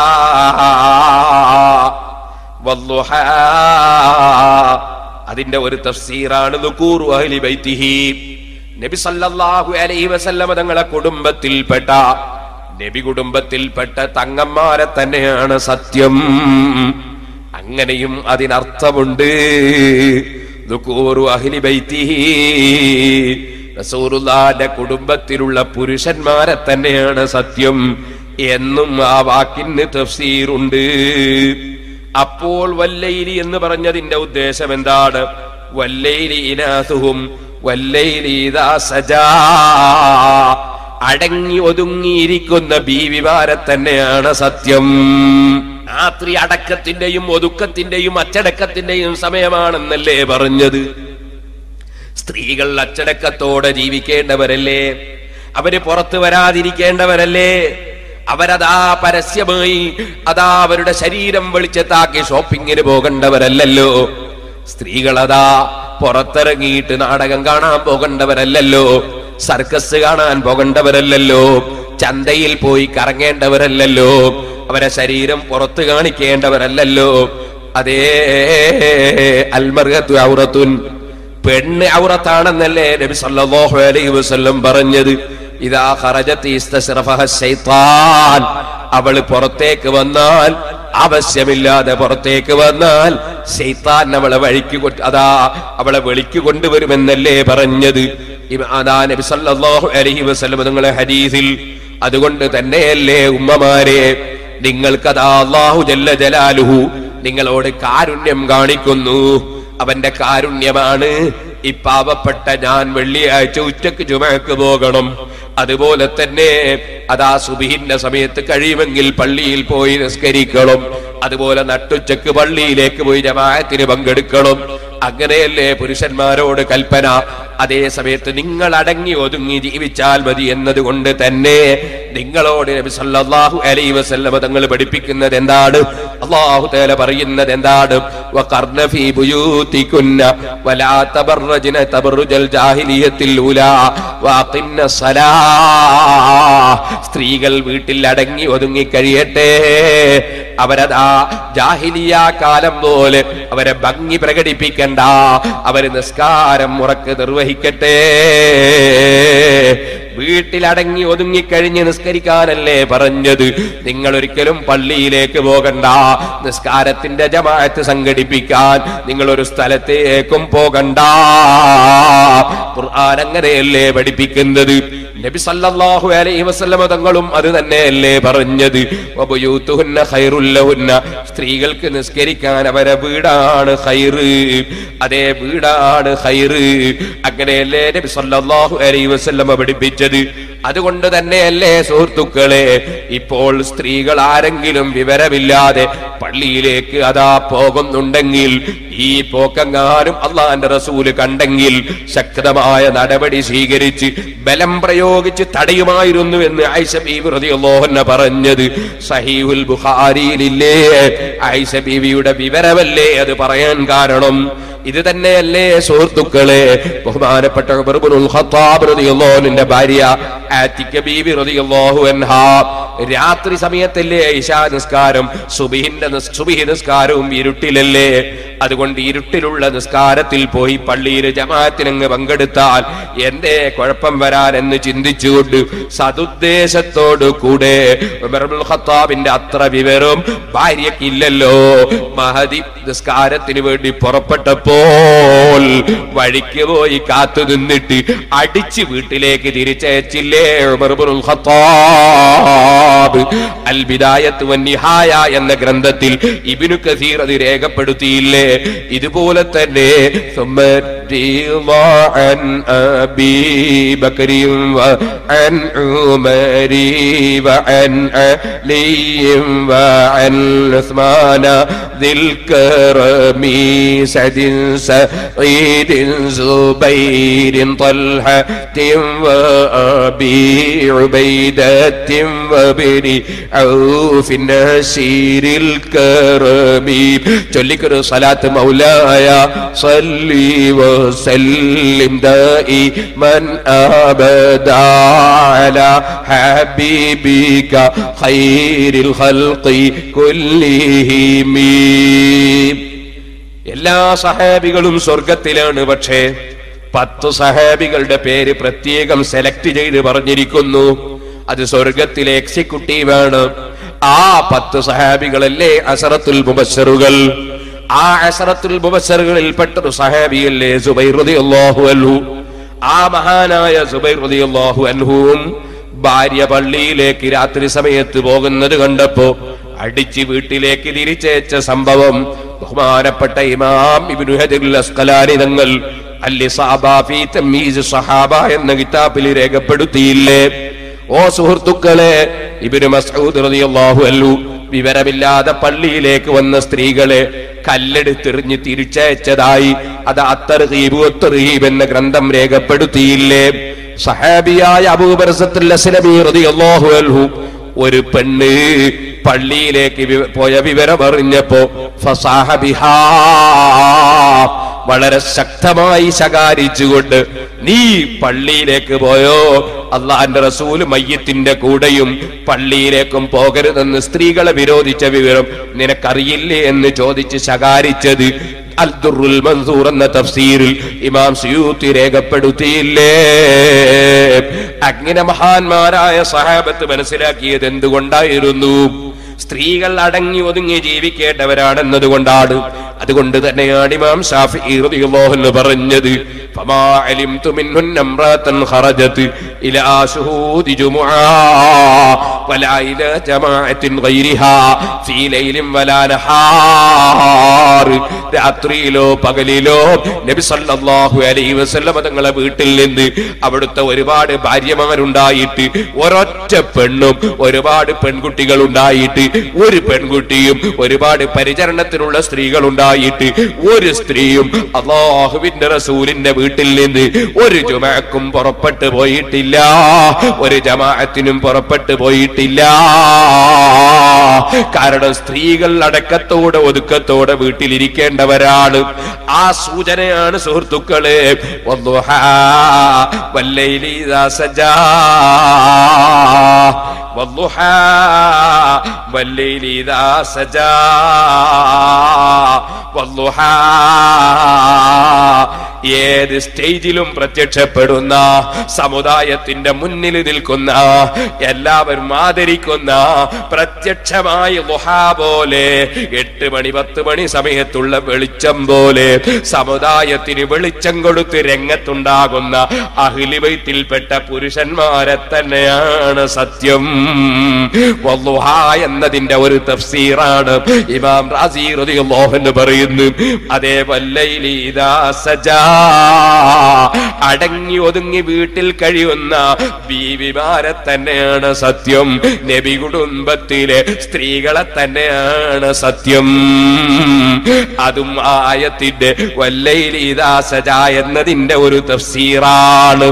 വല്ലുഹാ അതിന്റെ ഒരു തഫ്സീറാണ് ദുകൂറു അഹ്ലി ബൈത്തിഹി നബി സല്ലല്ലാഹു അലൈഹി വസല്ലമ തങ്ങളെ കുടുംബത്തിൽപ്പെട്ട നബി കുടുംബത്തിൽപ്പെട്ട തങ്ങന്മാരെ തന്നെയാണ് സത്യം അങ്ങനെയും അതിനർത്ഥമുണ്ട് ദുകൂറു അഹ്ലി ബൈത്തിഹി റസൂലുള്ളാന്റെ കുടുംബത്തിലുള്ള പുരുഷന്മാരെ തന്നെയാണ് സത്യം എന്നും ആ വാക്കിന് തഫ്സീറുണ്ട് അപ്പോൾ വല്ലൈലി എന്ന് പറഞ്ഞതിന്റെ ഉദ്ദേശം എന്താണ് വല്ലൈലി ഇനാസുഹും വല്ലൈലി ഇദാ സജാ അടങ്ങി ഒതുങ്ങിയിരിക്കുന്ന ബീവിമാരെ തന്നെയാണ് സത്യം രാത്രി അടക്കത്തിന്റെയും ഒതുക്കത്തിന്റെയും അച്ചടക്കത്തിന്റെയും സമയമാണെന്നല്ലേ പറഞ്ഞത് സ്ത്രീകൾ അച്ചടക്കത്തോടെ ജീവിക്കേണ്ടവരല്ലേ അവര് പുറത്തു വരാതിരിക്കേണ്ടവരല്ലേ അവരതാ പരസ്യമായി അതാ അവരുടെ ശരീരം വെളിച്ചത്താക്കി ഷോപ്പിങ്ങിന് പോകേണ്ടവരല്ലല്ലോ സ്ത്രീകളതാ പുറത്തിറങ്ങിയിട്ട് നാടകം കാണാൻ പോകേണ്ടവരല്ലല്ലോ സർക്കസ് കാണാൻ പോകേണ്ടവരല്ലല്ലോ ചന്തയിൽ പോയി കറങ്ങേണ്ടവരല്ലല്ലോ അവരെ ശരീരം പുറത്ത് കാണിക്കേണ്ടവരല്ലല്ലോ അതേ അൽമർഹത്തു ഔറത്തുൻ പെണ്ണ് ഔറത്താണെന്നല്ലേ നബി സല്ലല്ലാഹു അലൈഹി വസല്ലം പറഞ്ഞത് ഇതാ ഖറജത്ത് ഇസ്തസ്റഫഹ ശൈത്താൻ അവള് പുറത്തേക്ക് വന്നാൽ ആവശ്യമില്ലാതെ പുറത്തേക്ക് വന്നാൽ ശൈത്താൻ അവളെ വഴിക്ക് കൊ- അതാ അവളെ വെളിക്ക് കൊണ്ടുവരുമെന്നല്ലേ പറഞ്ഞത് ഇവ- അതാ നബി സല്ലല്ലാഹു അലൈഹി വസല്ലം നിങ്ങളെ ഹദീസിൽ അതുകൊണ്ട് തന്നെയല്ലേ ഉമ്മമാരെ നിങ്ങൾക്കതാ അല്ലാഹു ജല്ല ജലാലുഹു നിങ്ങളോട് കാരുണ്യം കാണിക്കുന്നു അവന്റെ കാരുണ്യമാണ് ഈ പാവപ്പെട്ട ഞാൻ വെള്ളിയാഴ്ച ഉച്ചക്ക് ചുമക്ക് പോകണം അതുപോലെ തന്നെ അതാ സുബിഹിന്റെ സമയത്ത് കഴിയുമെങ്കിൽ പള്ളിയിൽ പോയി നിസ്കരിക്കണം അതുപോലെ നട്ടുച്ചക്ക് പള്ളിയിലേക്ക് പോയി ജമാഅത്തിന് പങ്കെടുക്കണം അങ്ങനെയല്ലേ പുരുഷന്മാരോട് കൽപ്പന അതേ സമയത്ത് നിങ്ങൾ അടങ്ങി ഒതുങ്ങി ജീവിച്ചാൽ മതി എന്നതുകൊണ്ട് തന്നെ നിങ്ങളോട് നബി സല്ലല്ലാഹു അലൈഹി വസല്ലമ തങ്ങൾ പഠിപ്പിക്കുന്നത് എന്താണ് അല്ലാഹു തആല പറയുന്നത് എന്താണ് വഖർന ഫീ ബുയൂതികുന്ന വലാ തബറജ്ന തബറുജൽ ജാഹിലിയത്തിൽ ഊലാ വഅഖിംന സലാ സ്ത്രീകൾ വീട്ടിൽ അടങ്ങി ഒതുങ്ങി കഴിയട്ടെ അവരതാ ജാഹിലിയ കാലം പോലെ അവരെ ഭംഗി പ്രകടിപ്പിക്കണ്ട അവര് നിസ്കാരം മുറക്ക് നിർവഹിക്കട്ടെ വീട്ടിലടങ്ങി ഒതുങ്ങിക്കഴിഞ്ഞ് നിസ്കരിക്കാനല്ലേ പറഞ്ഞത് നിങ്ങൾ ഒരിക്കലും പള്ളിയിലേക്ക് പോകണ്ട നിസ്കാരത്തിന്റെ ജമാഅത്ത് സംഘടിപ്പിക്കാൻ നിങ്ങൾ ഒരു സ്ഥലത്തേക്കും പോകണ്ട ഖുർആൻ അങ്ങനെയല്ലേ പഠിപ്പിക്കുന്നത് നബി സല്ലല്ലാഹു അലൈഹി വസല്ലമ തങ്ങളും അത് തന്നെയല്ലേ പറഞ്ഞത് വബയൂത്തുഹുന്ന ഖൈറുൽ ലഹുന്ന സ്ത്രീകൾക്ക് നിസ്കരിക്കാൻ അവരെ വീടാണ് ഖൈറ് അതേ വീടാണ് ഖൈറ് അങ്ങനെയല്ലേ നബി സല്ലല്ലാഹു അലൈഹി വസല്ലമ പഠിപ്പിച്ചത് അതുകൊണ്ട് തന്നെയല്ലേ സുഹൃത്തുക്കളെ ഇപ്പോൾ സ്ത്രീകൾ ആരെങ്കിലും വിവരമില്ലാതെ പള്ളിയിലേക്ക് അതാ പോകുന്നുണ്ടെങ്കിൽ ഈ പോക്കെങ്ങാനും അള്ളാന്റെ റസൂല് കണ്ടെങ്കിൽ ശക്തമായ നടപടി സ്വീകരിച്ച് ബലം പ്രയോഗിച്ച് തടയുമായിരുന്നു എന്ന് ആയിഷ ബീവി റളിയല്ലാഹുഅൻഹ പറഞ്ഞത് സഹീഹുൽ ബുഖാരിയിലില്ലേ ആയിഷ ബീവിയുടെ വിവരമല്ലേ അത് പറയാൻ കാരണം ഇത് തന്നെയല്ലേ സുഹൃത്തുക്കളെ ബഹുമാനപ്പെട്ട ഉമർ ഇബ്നുൽ ഖത്താബ് റളിയല്ലാഹു അൻഹുവിന്റെ ഭാര്യ ആത്തിക ബീവി റളിയല്ലാഹു അൻഹ രാത്രി സമയത്തല്ലേ ഇശാ നിസ്കാരം സുബഹിന്റെ നിസ്- സുബഹി നിസ്കാരവും ഇരുട്ടിലല്ലേ അതുകൊണ്ട് ഇരുട്ടിലുള്ള നിസ്കാരത്തിൽ പോയി പള്ളിയിൽ ജമാഅത്തിനങ്ങ് പങ്കെടുത്താൽ എന്തേ കുഴപ്പം വരാൻ എന്ന് ചിന്തിച്ചുകൊണ്ട് സതുദ്ദേശത്തോടു കൂടെ ഉമർ ഇബ്നുൽ ഖത്താബിന്റെ അത്ര വിവരം ഭാര്യക്കില്ലല്ലോ മഹദി നിസ്കാരത്തിന് വേണ്ടി പുറപ്പെട്ടപ്പോൾ വഴിക്ക് പോയി കാത്തു നിന്നിട്ട് അടിച്ച് വീട്ടിലേക്ക് തിരിച്ചയച്ചില്ലേ ഉമർ ഇബ്നുൽ ഖത്താബ് അൽ ബിദായത്ത് വന്നിഹായ എന്ന ഗ്രന്ഥത്തിൽ ഇബ്നു കസീർ അത് രേഖപ്പെടുത്തിയില്ലേ ഇതുപോലെ തന്നെ ثم رضى عن أبي بكر وعن عمر وعن علي وعن عثمان ذي الكرم سعد سعيد زبير طلحة وأبي عبيدة وابن عوف نسير الكرم ചൊല്ലിക്കൊരു സലാത്ത് മൗലായ صلي وسلم دائما أبدا على حبيبك خير الخلق كلهم എല്ലാ സഹാബികളും സ്വർഗത്തിലാണ് പക്ഷേ പത്ത് സഹാബികളുടെ പേര് പ്രത്യേകം സെലക്ട് ചെയ്ത് പറഞ്ഞിരിക്കുന്നു അത് സ്വർഗത്തിലെ എക്സിക്യൂട്ടീവാണ് ആ പത്ത് സഹാബികളല്ലേ അസറത്തുൽ മുബസ്സറുകൾ ആ അസറത്തുൽ മുബസ്സറുകളിൽ പെട്ടൊരു സഹാബിയല്ലേ സുബൈർ റളിയല്ലാഹു അൻഹു ആ മഹാനായ സുബൈർ റളിയല്ലാഹു അൻഹുവും ഭാര്യ പള്ളിയിലേക്ക് രാത്രി സമയത്ത് പോകുന്നത് കണ്ടപ്പോ അടിച്ച് വീട്ടിലേക്ക് തിരിച്ചയച്ച സംഭവം ബഹുമാനപ്പെട്ട ഇമാം ഇബ്നു ഹജറുൽ അസ്ഖലാനി തങ്ങൾ അല്ലിസാബ ഫീ തമീസ് സഹാബ എന്ന കിതാബിൽ രേഖപ്പെടുത്തിയില്ലേ ഓ സുഹൃത്തുക്കളെ ഇബ്നു മസ്ഊദ് റളിയല്ലാഹു അൻഹു വിവരമില്ലാതെ പള്ളിയിലേക്ക് വന്ന സ്ത്രീകളെ കല്ലെടുത്തെറിഞ്ഞ് തിരിച്ചയച്ചതായി അത് അത്തർഹീബ് ഒത്തർഹീബ് എന്ന ഗ്രന്ഥം രേഖപ്പെടുത്തിയില്ലേ സഹാബിയായ അബൂബർസത്തുൽ അസ്ലമി റളിയല്ലാഹു അൻഹു ഒരു പെണ്ണ് പള്ളിയിലേക്ക് വി- പോയ വിവരം അറിഞ്ഞപ്പോ ഫസാഹ ബിഹാ വളരെ ശക്തമായി ശകാരിച്ചുകൊണ്ട് നീ പള്ളിയിലേക്ക് പോയോ അള്ളാന്റെ റസൂല് മയ്യത്തിന്റെ കൂടെയും പള്ളിയിലേക്കും പോകരുതെന്ന് സ്ത്രീകളെ വിരോധിച്ച വിവരം നിനക്കറിയില്ലേ എന്ന് ചോദിച്ച് ശകാരിച്ചത് അൽദുറുൽ മൻസൂർ എന്ന തഫ്സീറിൽ ഇമാം സിയൂത്തി രേഖപ്പെടുത്തിയില്ലേ അങ്ങനെ മഹാന്മാരായ സഹാബത്ത് മനസ്സിലാക്കിയത് എന്തുകൊണ്ടായിരുന്നു സ്ത്രീകൾ അടങ്ങി ഒതുങ്ങി ജീവിക്കേണ്ടവരാണെന്നത് കൊണ്ടാണ് അതുകൊണ്ട് തന്നെയാണ് ഇമാം ഷാഫി റളിയല്ലാഹു അൻഹു പറഞ്ഞത് ഫമാ അലിംതു മിൻഹുന്ന ഇംറാത്തൻ ഖറജത് ഇലാ ശുഹൂദി ജുമുആ വലാ ഇലാ ജമാഅത്തിൻ ഗൈരിഹാ ഫീ ലൈലിൻ വലാ നഹാർ രാത്രിയിലോ പകലിലോ നബി സല്ലല്ലാഹു അലൈഹി വസല്ലം തങ്ങളെ വീട്ടിൽ നിന്ന് അവിടുത്തെ ഒരുപാട് ഭാര്യമാരുണ്ടായിട്ട് ഒരൊറ്റ പെണ്ണും ഒരുപാട് പെൺകുട്ടികൾ ഉണ്ടായിട്ട് ഒരു പെൺകുട്ടിയും ഒരുപാട് പരിചരണത്തിനുള്ള സ്ത്രീകൾ ഉണ്ടായിട്ട് ഒരു സ്ത്രീയും അള്ളാഹുവിന്റെ റസൂലിന്റെ വീട്ടിൽ നിന്ന് ഒരു ജുമാക്കും പുറപ്പെട്ടു പോയിട്ടില്ല ഒരു ജമാഅത്തിനും പുറപ്പെട്ടു പോയിട്ടില്ല കാരണം സ്ത്രീകൾ അടക്കത്തോടെ ഒതുക്കത്തോടെ വീട്ടിലിരിക്കേണ്ടവരാണ് ആ സൂചനയാണ് സുഹൃത്തുക്കളെ വദ്ദുഹാ വല്ലൈലി ഇദാ സജാ വദ്ദുഹാ വല്ലൈലി ഇദാ സജാ വദ്ദുഹാ ഏത് സ്റ്റേജിലും പ്രത്യക്ഷപ്പെടുന്ന സമുദായത്തിന്റെ മുന്നിൽ നിൽക്കുന്ന എല്ലാവരും ആദരിക്കുന്ന പ്രത്യക്ഷമായി ലുഹാ പോലെ എട്ട് മണി പത്ത് മണി സമയത്തുള്ള വെളിച്ചം പോലെ സമുദായത്തിന് വെളിച്ചം കൊടുത്ത് രംഗത്തുണ്ടാകുന്ന അഹിലിവൈത്തിൽപ്പെട്ട പുരുഷന്മാരെ തന്നെയാണ് സത്യം വല്ലുഹ എന്നതിന്റെ ഒരു തഫ്സീറാണ് ഇമാം റാസി റളിയല്ലാഹു അൻഹു പറയുന്നു അതേ വല്ലൈലി ഇദാ സജാ അടങ്ങി ഒതുങ്ങി വീട്ടിൽ കഴിയുന്ന ബീവിമാരെ തന്നെയാണ് സത്യം നബി കുടുംബത്തിലെ സ്ത്രീകളെ തന്നെയാണ് സത്യം അതും ആയത്തിന്റെ വല്ലൈലി ഇദാ സജാ എന്നതിന്റെ ഒരു തഫ്സീറാണ്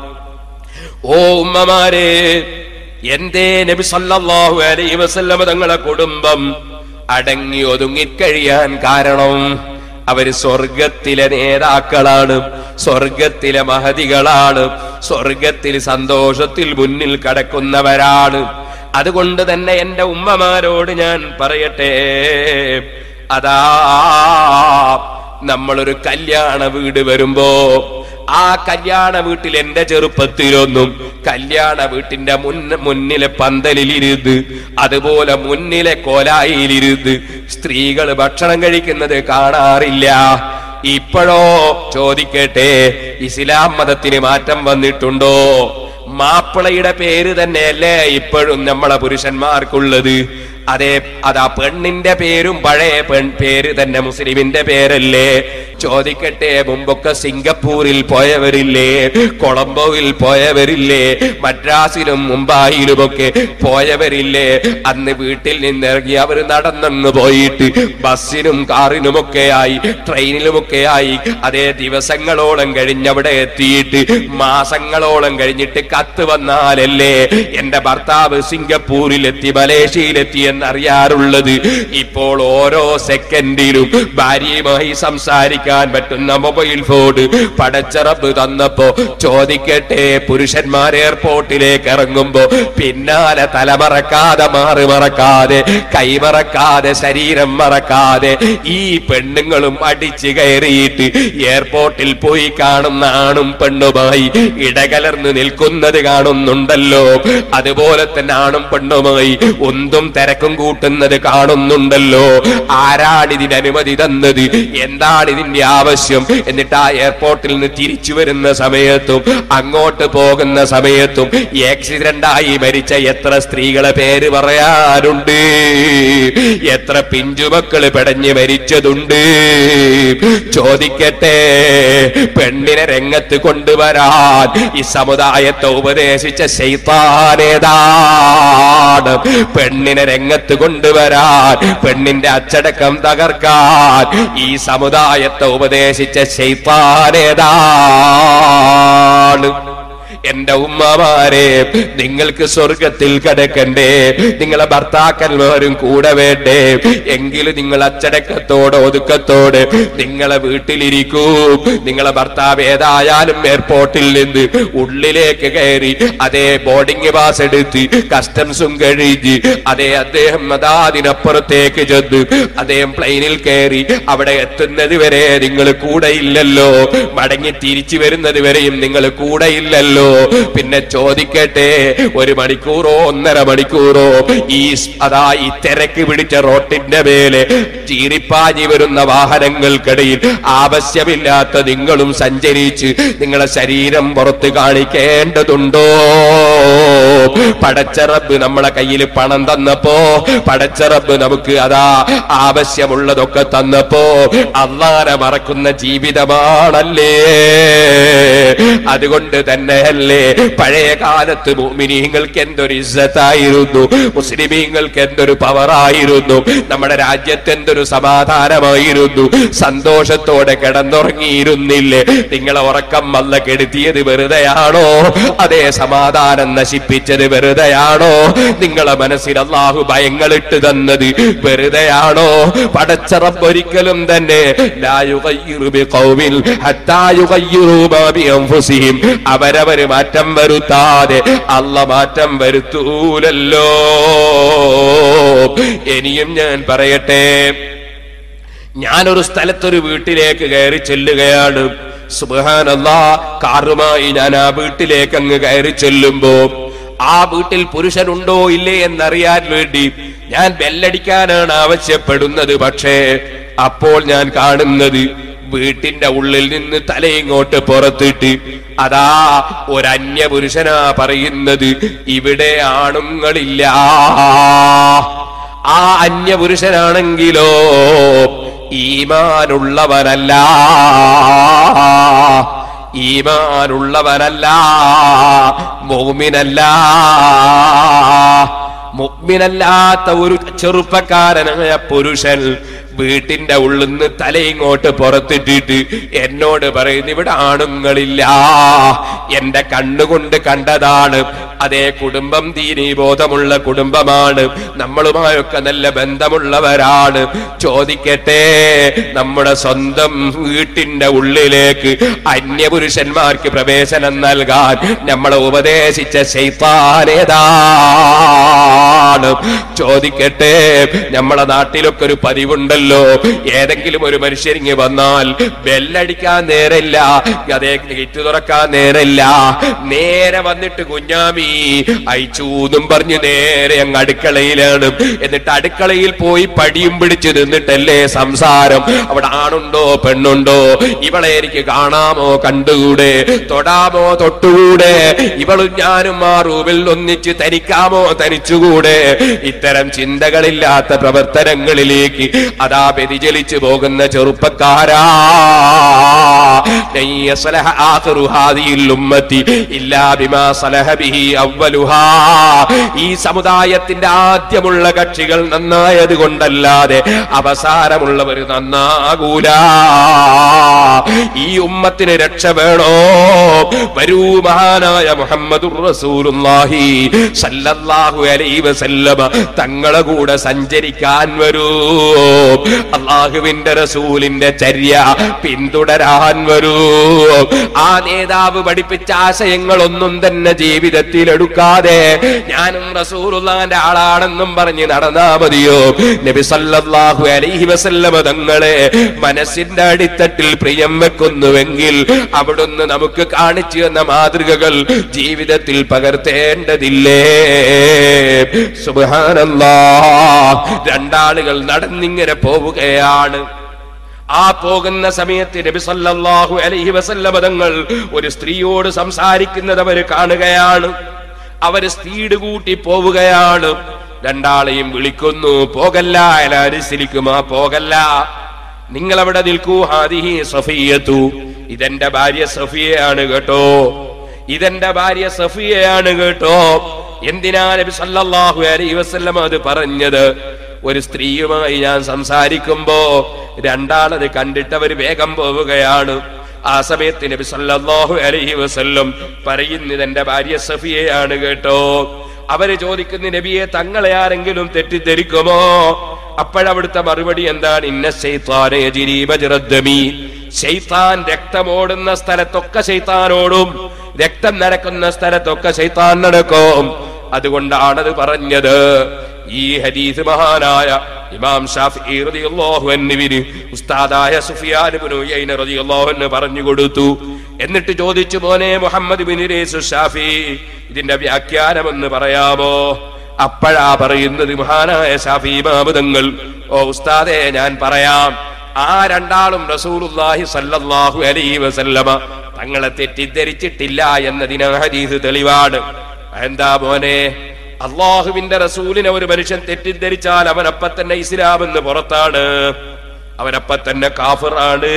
ഓ ഉമ്മമാരെ എന്തേ നബി സല്ലല്ലാഹു അലൈഹി വസല്ലമ തങ്ങളെ കുടുംബം അടങ്ങി ഒതുങ്ങിക്കഴിയാൻ കാരണം അവര് സ്വർഗത്തിലെ നേതാക്കളാണ് സ്വർഗത്തിലെ മഹതികളാണ് സ്വർഗത്തിൽ സന്തോഷത്തിൽ മുന്നിൽ കടക്കുന്നവരാണ് അതുകൊണ്ട് തന്നെ എന്റെ ഉമ്മമാരോട് ഞാൻ പറയട്ടെ അതാ നമ്മളൊരു കല്യാണ വീട് വരുമ്പോ ആ കല്യാണ വീട്ടിൽ എന്റെ ചെറുപ്പത്തിലൊന്നും കല്യാണ വീട്ടിന്റെ മുന്ന മുന്നിലെ പന്തലിലിരുന്ന് അതുപോലെ മുന്നിലെ കോലായിലിരുന്ന് സ്ത്രീകൾ ഭക്ഷണം കഴിക്കുന്നത് കാണാറില്ല ഇപ്പോഴോ ചോദിക്കട്ടെ ഇസ്ലാം മതത്തിന് മാറ്റം വന്നിട്ടുണ്ടോ മാപ്പിളയുടെ പേര് തന്നെയല്ലേ ഇപ്പോഴും നമ്മളെ പുരുഷന്മാർക്കുള്ളത് അതെ അതാ പെണ്ണിന്റെ പേരും പഴയ പെൺ പേര് തന്നെ മുസ്ലിമിന്റെ പേരല്ലേ ചോദിക്കട്ടെ മുമ്പൊക്കെ സിംഗപ്പൂരിൽ പോയവരില്ലേ കൊളംബോയിൽ പോയവരില്ലേ മദ്രാസിലും മുംബൈയിലുമൊക്കെ പോയവരില്ലേ അന്ന് വീട്ടിൽ നിന്നിറങ്ങി അവർ നടന്നു പോയിട്ട് ബസ്സിനും കാറിനുമൊക്കെ ആയി ട്രെയിനിലുമൊക്കെ ആയി അതേ ദിവസങ്ങളോളം കഴിഞ്ഞവിടെ എത്തിയിട്ട് മാസങ്ങളോളം കഴിഞ്ഞിട്ട് കത്ത് വന്നാലല്ലേ എന്റെ ഭർത്താവ് സിംഗപ്പൂരിലെത്തി മലേഷ്യയിലെത്തി എന്നറിയാറുള്ളത് ഇപ്പോൾ ഓരോ സെക്കൻഡിലും ഭാര്യയുമായി സംസാരിക്കാൻ പറ്റുന്ന മൊബൈൽ ഫോൺ പടച്ചറബ് തന്നപ്പോ ചോദിക്കട്ടെ പുരുഷന്മാർ എയർപോർട്ടിലേക്ക് ഇറങ്ങുമ്പോ പിന്നാലെ തലമറക്കാതെ മാറി മറക്കാതെ കൈമറക്കാതെ ശരീരം മറക്കാതെ ഈ പെണ്ണുങ്ങളും അടിച്ചു കയറിയിട്ട് എയർപോർട്ടിൽ പോയി കാണുന്ന ആണും പെണ്ണുമായി ഇടകലർന്ന് നിൽക്കുന്നത് കാണുന്നുണ്ടല്ലോ അതുപോലെ തന്നെ ആണും പെണ്ണുമായി ഒന്നും തിരക്കും കൂട്ടുന്നത് കാണുന്നുണ്ടല്ലോ ആരാണ് ഇതിന് അനുമതി തന്നത് എന്താണ് ഇതിന്റെ ആവശ്യം എന്നിട്ട് ആ എയർപോർട്ടിൽ നിന്ന് തിരിച്ചു വരുന്ന സമയത്തും അങ്ങോട്ട് പോകുന്ന സമയത്തും ആക്സിഡന്റ് ആയി മരിച്ച എത്ര സ്ത്രീകളെ പേര് പറയാനുണ്ട് എത്ര പിഞ്ചുമക്കള് പെടഞ്ഞ് മരിച്ചതുണ്ട് ചോദിക്കട്ടെ പെണ്ണിനെ രംഗത്ത് കൊണ്ടുവരാൻ ഈ സമുദായത്തെ ഉപദേശിച്ച ശൈത്താനേതാണ് പെണ്ണിനെ രംഗത്ത് കൊണ്ടുവരാൻ പെണ്ണിന്റെ അച്ചടക്കം തകർക്കാൻ ഈ സമുദായത്തെ ഉപദേശിച്ച ശൈത്താനേതാണ് എന്റെ ഉമ്മമാരെ നിങ്ങൾക്ക് സ്വർഗത്തിൽ കിടക്കണ്ടേ നിങ്ങളെ ഭർത്താക്കന്മാരും കൂടെ വേണ്ടേ എങ്കിലും നിങ്ങൾ അച്ചടക്കത്തോടെ ഒതുക്കത്തോടെ നിങ്ങളെ വീട്ടിലിരിക്കൂ നിങ്ങളെ ഭർത്താവ് ഏതായാലും എയർപോർട്ടിൽ നിന്ന് ഉള്ളിലേക്ക് കയറി അതേ ബോർഡിംഗ് പാസ് എടുത്ത് കസ്റ്റംസും കഴിഞ്ഞ് അതേ അദ്ദേഹം അതാതിനപ്പുറത്തേക്ക് ചെന്ന് അദ്ദേഹം പ്ലെയിനിൽ കയറി അവിടെ എത്തുന്നത് വരെ നിങ്ങൾ കൂടെ ഇല്ലല്ലോ മടങ്ങി തിരിച്ചു വരുന്നത് വരെയും നിങ്ങൾ കൂടെ ഇല്ലല്ലോ പിന്നെ ചോദിക്കട്ടെ ഒരു മണിക്കൂറോ ഒന്നര മണിക്കൂറോ ഈ സ്- അതാ ഈ തിരക്ക് പിടിച്ച റോട്ടിന്റെ മേലെ ചീറിപ്പാഞ്ഞി വരുന്ന വാഹനങ്ങൾക്കിടയിൽ ആവശ്യമില്ലാത്ത നിങ്ങളും സഞ്ചരിച്ച് നിങ്ങളെ ശരീരം പുറത്ത് കാണിക്കേണ്ടതുണ്ടോ പടച്ചറബ് നമ്മളെ കയ്യിൽ പണം തന്നപ്പോ പടച്ചറബ് നമുക്ക് അതാ ആവശ്യമുള്ളതൊക്കെ തന്നപ്പോ അള്ളാനെ മറക്കുന്ന ജീവിതമാണല്ലേ അതുകൊണ്ട് തന്നെയല്ലേ പഴയ കാലത്ത് മുഅ്മിനീങ്ങൾക്ക് എന്തൊരു ഇസ്സത്തായിരുന്നു മുസ്ലിമീങ്ങൾക്ക് എന്തൊരു പവറായിരുന്നു നമ്മുടെ രാജ്യത്ത് എന്തൊരു സമാധാനമായിരുന്നു സന്തോഷത്തോടെ കിടന്നുറങ്ങിയിരുന്നില്ലേ നിങ്ങളെ ഉറക്കം വല്ല കെടുത്തിയത് വെറുതെയാണോ അതേ സമാധാനം നശിപ്പിച്ചത് വെറുതെയാണോ നിങ്ങളെ മനസ്സിൽ അള്ളാഹു ഭയങ്ങളിട്ട് തന്നത് വെറുതെയാണോ പടച്ചറപ്പ് ഒരിക്കലും തന്നെ ലാ യുഗയ്യിറു ബിഖൗമിൻ ഹത്താ യുഗയ്യിറു മാ ബിഅൻഫുസിഹിം അവരവര് മാറ്റം വരുത്താതെ അല്ല മാറ്റം വരുത്തൂലല്ലോ ഇനിയും ഞാൻ പറയട്ടെ ഞാനൊരു സ്ഥലത്തൊരു വീട്ടിലേക്ക് കയറി ചെല്ലുകയാണ് സുബാനല്ലാ കാറുമായി ഞാൻ ആ വീട്ടിലേക്ക് അങ്ങ് കയറി ചെല്ലുമ്പോ ആ വീട്ടിൽ പുരുഷനുണ്ടോ ഇല്ലേ എന്നറിയാൻ വേണ്ടി ഞാൻ ബെല്ലടിക്കാനാണ് ആവശ്യപ്പെടുന്നത് പക്ഷേ അപ്പോൾ ഞാൻ കാണുന്നത് വീട്ടിന്റെ ഉള്ളിൽ നിന്ന് തലയിങ്ങോട്ട് പുറത്തിട്ട് അതാ ഒരന്യ പുരുഷനാ പറയുന്നത് ഇവിടെ ആണുങ്ങളില്ല ആ അന്യപുരുഷനാണെങ്കിലോ ഈമാനുള്ളവനല്ല ഈമാനുള്ളവനല്ല മോമിനല്ല മുഗ്മിനല്ലാത്ത ഒരു ചെറുപ്പക്കാരനായ പുരുഷൻ വീട്ടിന്റെ ഉള്ളിൽ നിന്ന് തലയിങ്ങോട്ട് പുറത്തിട്ടിട്ട് എന്നോട് പറയുന്നു ഇവിടെ ആണുങ്ങളില്ല എന്റെ കണ്ണുകൊണ്ട് കണ്ടതാണ് അതേ കുടുംബം ദീനീ ബോധമുള്ള കുടുംബമാണ് നമ്മളുമായൊക്കെ നല്ല ബന്ധമുള്ളവരാണ് ചോദിക്കട്ടെ നമ്മുടെ സ്വന്തം വീട്ടിന്റെ ഉള്ളിലേക്ക് അന്യപുരുഷന്മാർക്ക് പ്രവേശനം നൽകാൻ നമ്മളെ ഉപദേശിച്ച ശൈത്താനേതാണ് ചോദിക്കട്ടെ നമ്മളെ നാട്ടിലൊക്കെ ഒരു പതിവുണ്ടല്ലോ ഏതെങ്കിലും ഒരു മനുഷ്യരിങ്ങി വന്നാൽ ബെല്ലടിക്കാൻ നേരമില്ല അതേ ഗേറ്റ് തുറക്കാൻ നേരമില്ല നേരെ വന്നിട്ട് കുഞ്ഞാമി അയച്ചൂന്നും പറഞ്ഞ് നേരെ അങ്ങ് അടുക്കളയിലാണ് എന്നിട്ട് അടുക്കളയിൽ പോയി പടിയും പിടിച്ച് നിന്നിട്ടല്ലേ സംസാരം അവിടെ ആണുണ്ടോ പെണ്ണുണ്ടോ ഇവളെ എനിക്ക് കാണാമോ കണ്ടുകൂടെ തൊടാമോ തൊട്ടുകൂടെ ഇവളും ഞാനും ആ റൂമിൽ ഒന്നിച്ച് തനിക്കാമോ തനിച്ചുകൂടെ ഇത്തരം ചിന്തകളില്ലാത്ത പ്രവർത്തനങ്ങളിലേക്ക് അതാ വ്യതിചലിച്ചു പോകുന്ന ചെറുപ്പക്കാരാ ലൻ യസ്ലഹ ആഖിറു ഹാദിഹിൽ ഉമ്മത്തി ഇല്ലാ ബിമാ സലഹ ബിഹി അവ്വലുഹാ ഈ സമുദായത്തിന്റെ ആദ്യമുള്ള കക്ഷികൾ നന്നായത് കൊണ്ടല്ലാതെ അവസാനമുള്ളവർ നന്നാകൂല ഈ ഉമ്മത്തിന് രക്ഷ വേണോ വരൂ മഹാനായ മുഹമ്മദുർ റസൂലുള്ളാഹി സല്ലല്ലാഹു അലൈഹി വസല്ലമ തങ്ങളെ കൂടെ സഞ്ചരിക്കാൻ വരൂ അള്ളാഹുവിന്റെ റസൂലിന്റെ ചര്യ പിന്തുടരാൻ വരൂ ആ നേതാവ് പഠിപ്പിച്ച ആശയങ്ങളൊന്നും തന്നെ ജീവിതത്തിൽ എടുക്കാതെ ഞാനും റസൂലുള്ളാന്റെ ആളാണെന്നും പറഞ്ഞ് നടന്നാ മതിയോ നബി സല്ലല്ലാഹു അലൈഹി വസല്ലമ തങ്ങളെ മനസ്സിന്റെ അടിത്തട്ടിൽ പ്രിയം വെക്കുന്നുവെങ്കിൽ അവിടുന്ന് നമുക്ക് കാണിച്ചു തന്ന മാതൃകകൾ ജീവിതത്തിൽ പകർത്തേണ്ടതില്ലേ സുബ്ഹാനല്ലാ രണ്ടാളുകൾ നടന്നിങ്ങനെ പോവുകയാണ് ആ പോകുന്ന സമയത്ത് നബി സല്ലല്ലാഹു അലൈഹി വസല്ലമ തങ്ങൾ ഒരു സ്ത്രീയോട് സംസാരിക്കുന്നത് അവർ കാണുകയാണ് അവര് സ്പീഡ് കൂട്ടി പോവുകയാണ് രണ്ടാളെയും വിളിക്കുന്നു പോകല്ല അനുസരിക്കുമാ പോകല്ല നിങ്ങൾ അവിടെ നിൽക്കൂ ഹാദിഹി സഫിയത്തു ഇതെന്റെ ഭാര്യ സഫിയയാണ് കേട്ടോ ഇതെന്റെ ഭാര്യ സഫിയയാണ് കേട്ടോ എന്തിനാ നബി സല്ലല്ലാഹു അലൈഹി വസല്ലം അത് പറഞ്ഞത് ഒരു സ്ത്രീയുമായി ഞാൻ സംസാരിക്കുമ്പോ രണ്ടാളത് കണ്ടിട്ട് അവർ വേഗം പോവുകയാണ് ആ സമയത്ത് നബി സല്ലല്ലാഹു അലൈഹി വസല്ലം പറയുന്നത് എന്റെ ഭാര്യ സഫിയയാണ് കേട്ടോ അവര് ചോദിക്കുന്ന നബിയെ തങ്ങളെ ആരെങ്കിലും തെറ്റിദ്ധരിക്കുമോ അപ്പോഴവിടുത്തെ മറുപടി എന്താണ് ഇന്ന ശൈത്താനെ ജിരീബജിറദ്ദമി ശൈത്താൻ രക്തമോടുന്ന സ്ഥലത്തൊക്കെ ശൈത്താനോടും രക്തം നടക്കുന്ന സ്ഥലത്തൊക്കെ ശൈത്താൻ നടക്കും അതുകൊണ്ടാണത് പറഞ്ഞത് ഈ ഹദീസ് മഹാനായ ഇമാം ഷാഫി റളിയല്ലാഹു അൻഹുവിന് ഉസ്താദായ സുഫിയാൻ ഇബ്നു ഉയൈന റളിയല്ലാഹു അൻഹു പറഞ്ഞു കൊടുത്തു എന്നിട്ട് ചോദിച്ചു മോനെ മുഹമ്മദ് ബിൻ ഇരീസ് ഷാഫി ഇതിന്റെ വ്യാഖ്യാനം എന്ന് പറയാമോ അപ്പോഴാ പറയുന്നത് മഹാനായ ഷാഫി ഇമാമുതങ്ങൾ ഓ ഉസ്താദെ ഞാൻ പറയാം ആ രണ്ടാളും റസൂലുള്ളാഹി സല്ലല്ലാഹു അലൈഹി വസല്ലമ തങ്ങളെ തെറ്റിദ്ധരിച്ചിട്ടില്ല എന്നതിന് ഹദീസ് തെളിവാണ് എന്താ മോനെ അള്ളാഹുവിന്റെ റസൂലിനെ ഒരു മനുഷ്യൻ തെറ്റിദ്ധരിച്ചാൽ അവനപ്പ തന്നെ ഇസ്ലാം എന്ന് പുറത്താണ് അവനപ്പ തന്നെ കാഫിറാണ്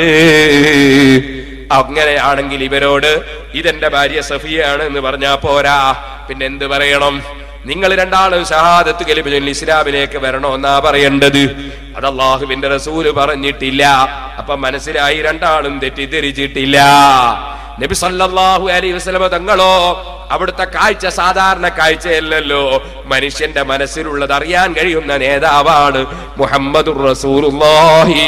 അങ്ങനെയാണെങ്കിൽ ഇവരോട് ഇതെന്റെ ഭാര്യ സഫിയാണ് എന്ന് പറഞ്ഞാ പോരാ പിന്നെ എന്ത് പറയണം നിങ്ങൾ രണ്ടാളും ഷഹാദത്ത് കലിമ ചൊല്ലി ഇസ്ലാമിലേക്ക് വരണമെന്നാ പറയേണ്ടത് അത് അള്ളാഹുവിന്റെ റസൂല് പറഞ്ഞിട്ടില്ല അപ്പൊ മനസ്സിലായി രണ്ടാളും തെറ്റിദ്ധരിച്ചിട്ടില്ല നബി സല്ലല്ലാഹു അലൈഹി വസല്ലമ തങ്ങളോ അവിടുത്തെ കാഴ്ച സാധാരണ കാഴ്ചയല്ലല്ലോ മനുഷ്യന്റെ മനസ്സിലുള്ളത് അറിയാൻ കഴിയുന്ന നേതാവാണ് മുഹമ്മദുർ റസൂലുള്ളാഹി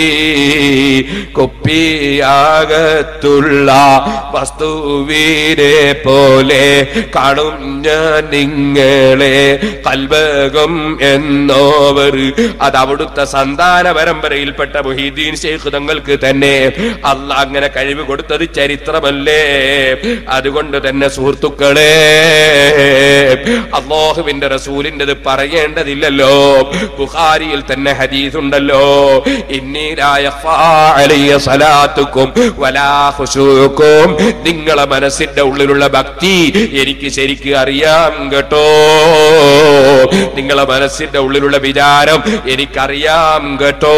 കുപ്പിയാകത്തുള്ള വസ്തുവിനെ പോലെ കാണും ഞാൻ നിങ്ങളെ കൽബകം എന്നോവർ അത് അവിടുത്തെ സന്താന പരമ്പരയിൽപ്പെട്ട മുഹീദ്ദീൻ ശേഖ് തങ്ങൾക്ക് തന്നെ അല്ല അങ്ങനെ കഴിവ് കൊടുത്തത് ചരിത്രമല്ലേ അതുകൊണ്ട് തന്നെ സുഹൃത്തുക്കളെ അള്ളാഹുവിന്റെ റസൂലിൻ്റെത് പറയേണ്ടതില്ലല്ലോ ബുഖാരിയിൽ തന്നെ ഹദീസ് ഉണ്ടല്ലോ ഇന്നീലായ സലാത്തുക്കും വലാ ഖുശൂക്കും നിങ്ങളെ മനസ്സിന്റെ ഉള്ളിലുള്ള ഭക്തി എനിക്ക് ശരിക്ക് അറിയാം കേട്ടോ നിങ്ങളെ മനസ്സിന്റെ ഉള്ളിലുള്ള വിചാരം എനിക്കറിയാം കേട്ടോ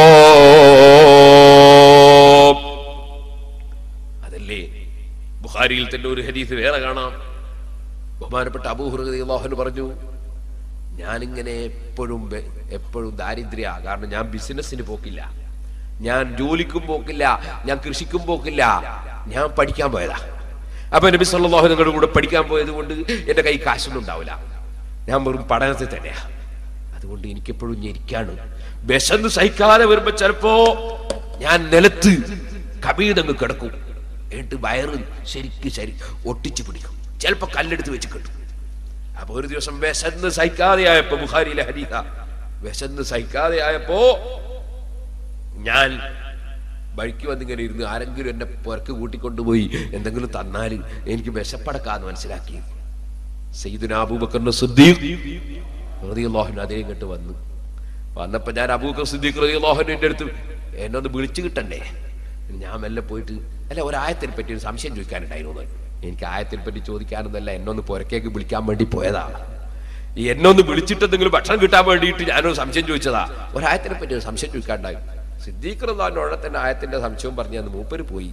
അതല്ലേ ബുഖാരിയിൽ തന്നെ ഒരു ഹദീസ് വേറെ കാണാം ബഹുമാനപ്പെട്ട അബൂഹുറു പറഞ്ഞു ഞാനിങ്ങനെ എപ്പോഴും ബെ- എപ്പോഴും ദാരിദ്ര്യ കാരണം ഞാൻ ബിസിനസ്സിന് പോക്കില്ല ഞാൻ ജോലിക്കും പോക്കില്ല ഞാൻ കൃഷിക്കും പോക്കില്ല ഞാൻ പഠിക്കാൻ പോയതാ അപ്പൊ നബി സല്ലല്ലാഹു നിങ്ങളുടെ കൂടെ പഠിക്കാൻ പോയത് കൊണ്ട് എന്റെ കൈ കാശൊന്നും ഉണ്ടാവില്ല ഞാൻ വെറും പഠനത്തിൽ തന്നെയാ അതുകൊണ്ട് എനിക്കെപ്പോഴും ഞെരിക്കാണ് വിശന്ന് സഹിക്കാതെ വരുമ്പോ ചിലപ്പോ ഞാൻ നിലത്ത് കബീതങ്ങ് കിടക്കും എന്നിട്ട് വയറ് ശരിക്ക് ശരി ഒട്ടിച്ചു പിടിക്കും ചിലപ്പോ കല്ലെടുത്ത് വെച്ച് കിട്ടും അപ്പൊ ഒരു ദിവസം വിശന്ന് സഹിക്കാതെയായപ്പോ ബുഖാരിയിലെ ഹരീത വിശന്ന് സഹിക്കാതെയായപ്പോ ഞാൻ വഴിക്ക് വന്നിങ്ങനെ ഇരുന്ന് ആരെങ്കിലും എന്നെ പുറക്ക് കൂട്ടിക്കൊണ്ടുപോയി എന്തെങ്കിലും തന്നാൽ എനിക്ക് വിശപ്പടക്കാന്ന് മനസ്സിലാക്കി സയ്യിദുന അബൂബക്കറിന്റെ സിദ്ദീഖ് റളിയല്ലാഹു അതേ ഇങ്ങോട്ട് വന്നു വന്നപ്പോ ഞാൻ അബൂബക്കർ സിദ്ദീഖ് റളിയല്ലാഹുവിന്റെ അടുത്ത് എന്നെ ഒന്ന് വിളിച്ചു കിട്ടണ്ടേ ഞാൻ മെല്ലെ പോയിട്ട് അല്ല ഒരായത്തിനെ പറ്റി ഒരു സംശയം ചോദിക്കാനുണ്ടായിരുന്നു എന്ന്. എനിക്ക് ആയത്തിനെ പറ്റി ചോദിക്കാനൊന്നല്ല എന്നെ ഒന്ന് പുറക്കേക്ക് വിളിക്കാൻ വേണ്ടി പോയതാണ് ഈ എന്നെ ഒന്ന് വിളിച്ചിട്ട് എന്തെങ്കിലും ഭക്ഷണം കിട്ടാൻ വേണ്ടിയിട്ട് ഞാനൊരു സംശയം ചോദിച്ചതാ ഒരായത്തിനെ പറ്റി ഒരു സംശയം ചോദിക്കാണ്ടായി സിദ്ദീഖ് റളിയല്ലാഹുവിനോടെ തന്നെ ആയത്തിന്റെ സംശയവും പറഞ്ഞ് അന്ന് മൂപ്പര് പോയി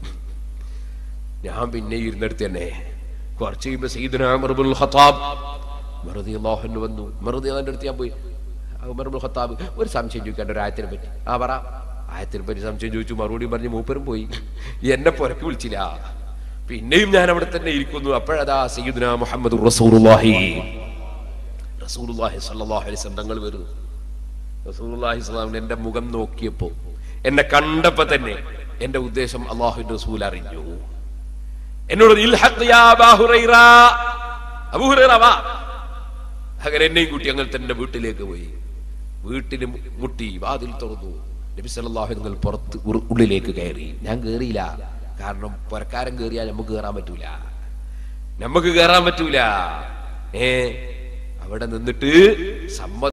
ഞാൻ പിന്നെ ഇരുന്നിടത്ത് തന്നെ കുറച്ച് കഴിയുമ്പോ സയ്യിദുന ഉമർ ഇബ്നുൽ ഖത്താബ് റളിയല്ലാഹു അൻഹു വന്നു ഉമർ റളിയല്ലാഹുവിന്റെ അടുത്ത് ഞാൻ പോയി ആ ഉമർ ഇബ്നുൽ ഖത്താബ് ഒരു സംശയം ചോദിക്കേണ്ട ഒരു ആയത്തിനെ പറ്റി ആ പറ ആയത്തിനെ പറ്റി സംശയം ചോദിച്ചു മറുപടി പറഞ്ഞ് മൂപ്പരും പോയി എന്നെ പുറക്ക് വിളിച്ചില്ല പിന്നെയും ഞാൻ അവിടെ തന്നെ ഇരിക്കുന്നു അപ്പോഴതാ സയ്യിദുന മുഹമ്മദ് റസൂലുള്ളാഹി റസൂലുള്ളാഹി സ്വല്ലല്ലാഹു അലൈഹി വസല്ലം തങ്ങൾ വരുന്നു റസൂലുള്ളാഹി സ്വല്ലല്ലാഹു അലൈഹി വസല്ലം എന്റെ മുഖം നോക്കിയപ്പോ എന്നെ കണ്ടപ്പോ തന്നെ എന്റെ ഉദ്ദേശം അള്ളാഹുവിന്റെ റസൂൽ അറിഞ്ഞു എന്നോട് ഇൽഹഖ് യാ അബാ ഹുറൈറ അബൂ ഹുറൈറ വാ അങ്ങനെ എന്നെയും കൂട്ടി അങ്ങനെ തന്നെ വീട്ടിലേക്ക് പോയി വീട്ടിന് മു- മുട്ടി വാതിൽ തുറന്നു നബി സല്ലല്ലാഹു അലൈഹി വസല്ലം പുറത്ത് ഉറു- ഉള്ളിലേക്ക് കയറി ഞാൻ കയറിയില്ല കാരണം പുരക്കാരൻ കയറിയാൽ നമുക്ക് കയറാൻ പറ്റൂല നമുക്ക് കയറാൻ പറ്റൂല ഏ അവിടെ നിന്നിട്ട് സമ്മ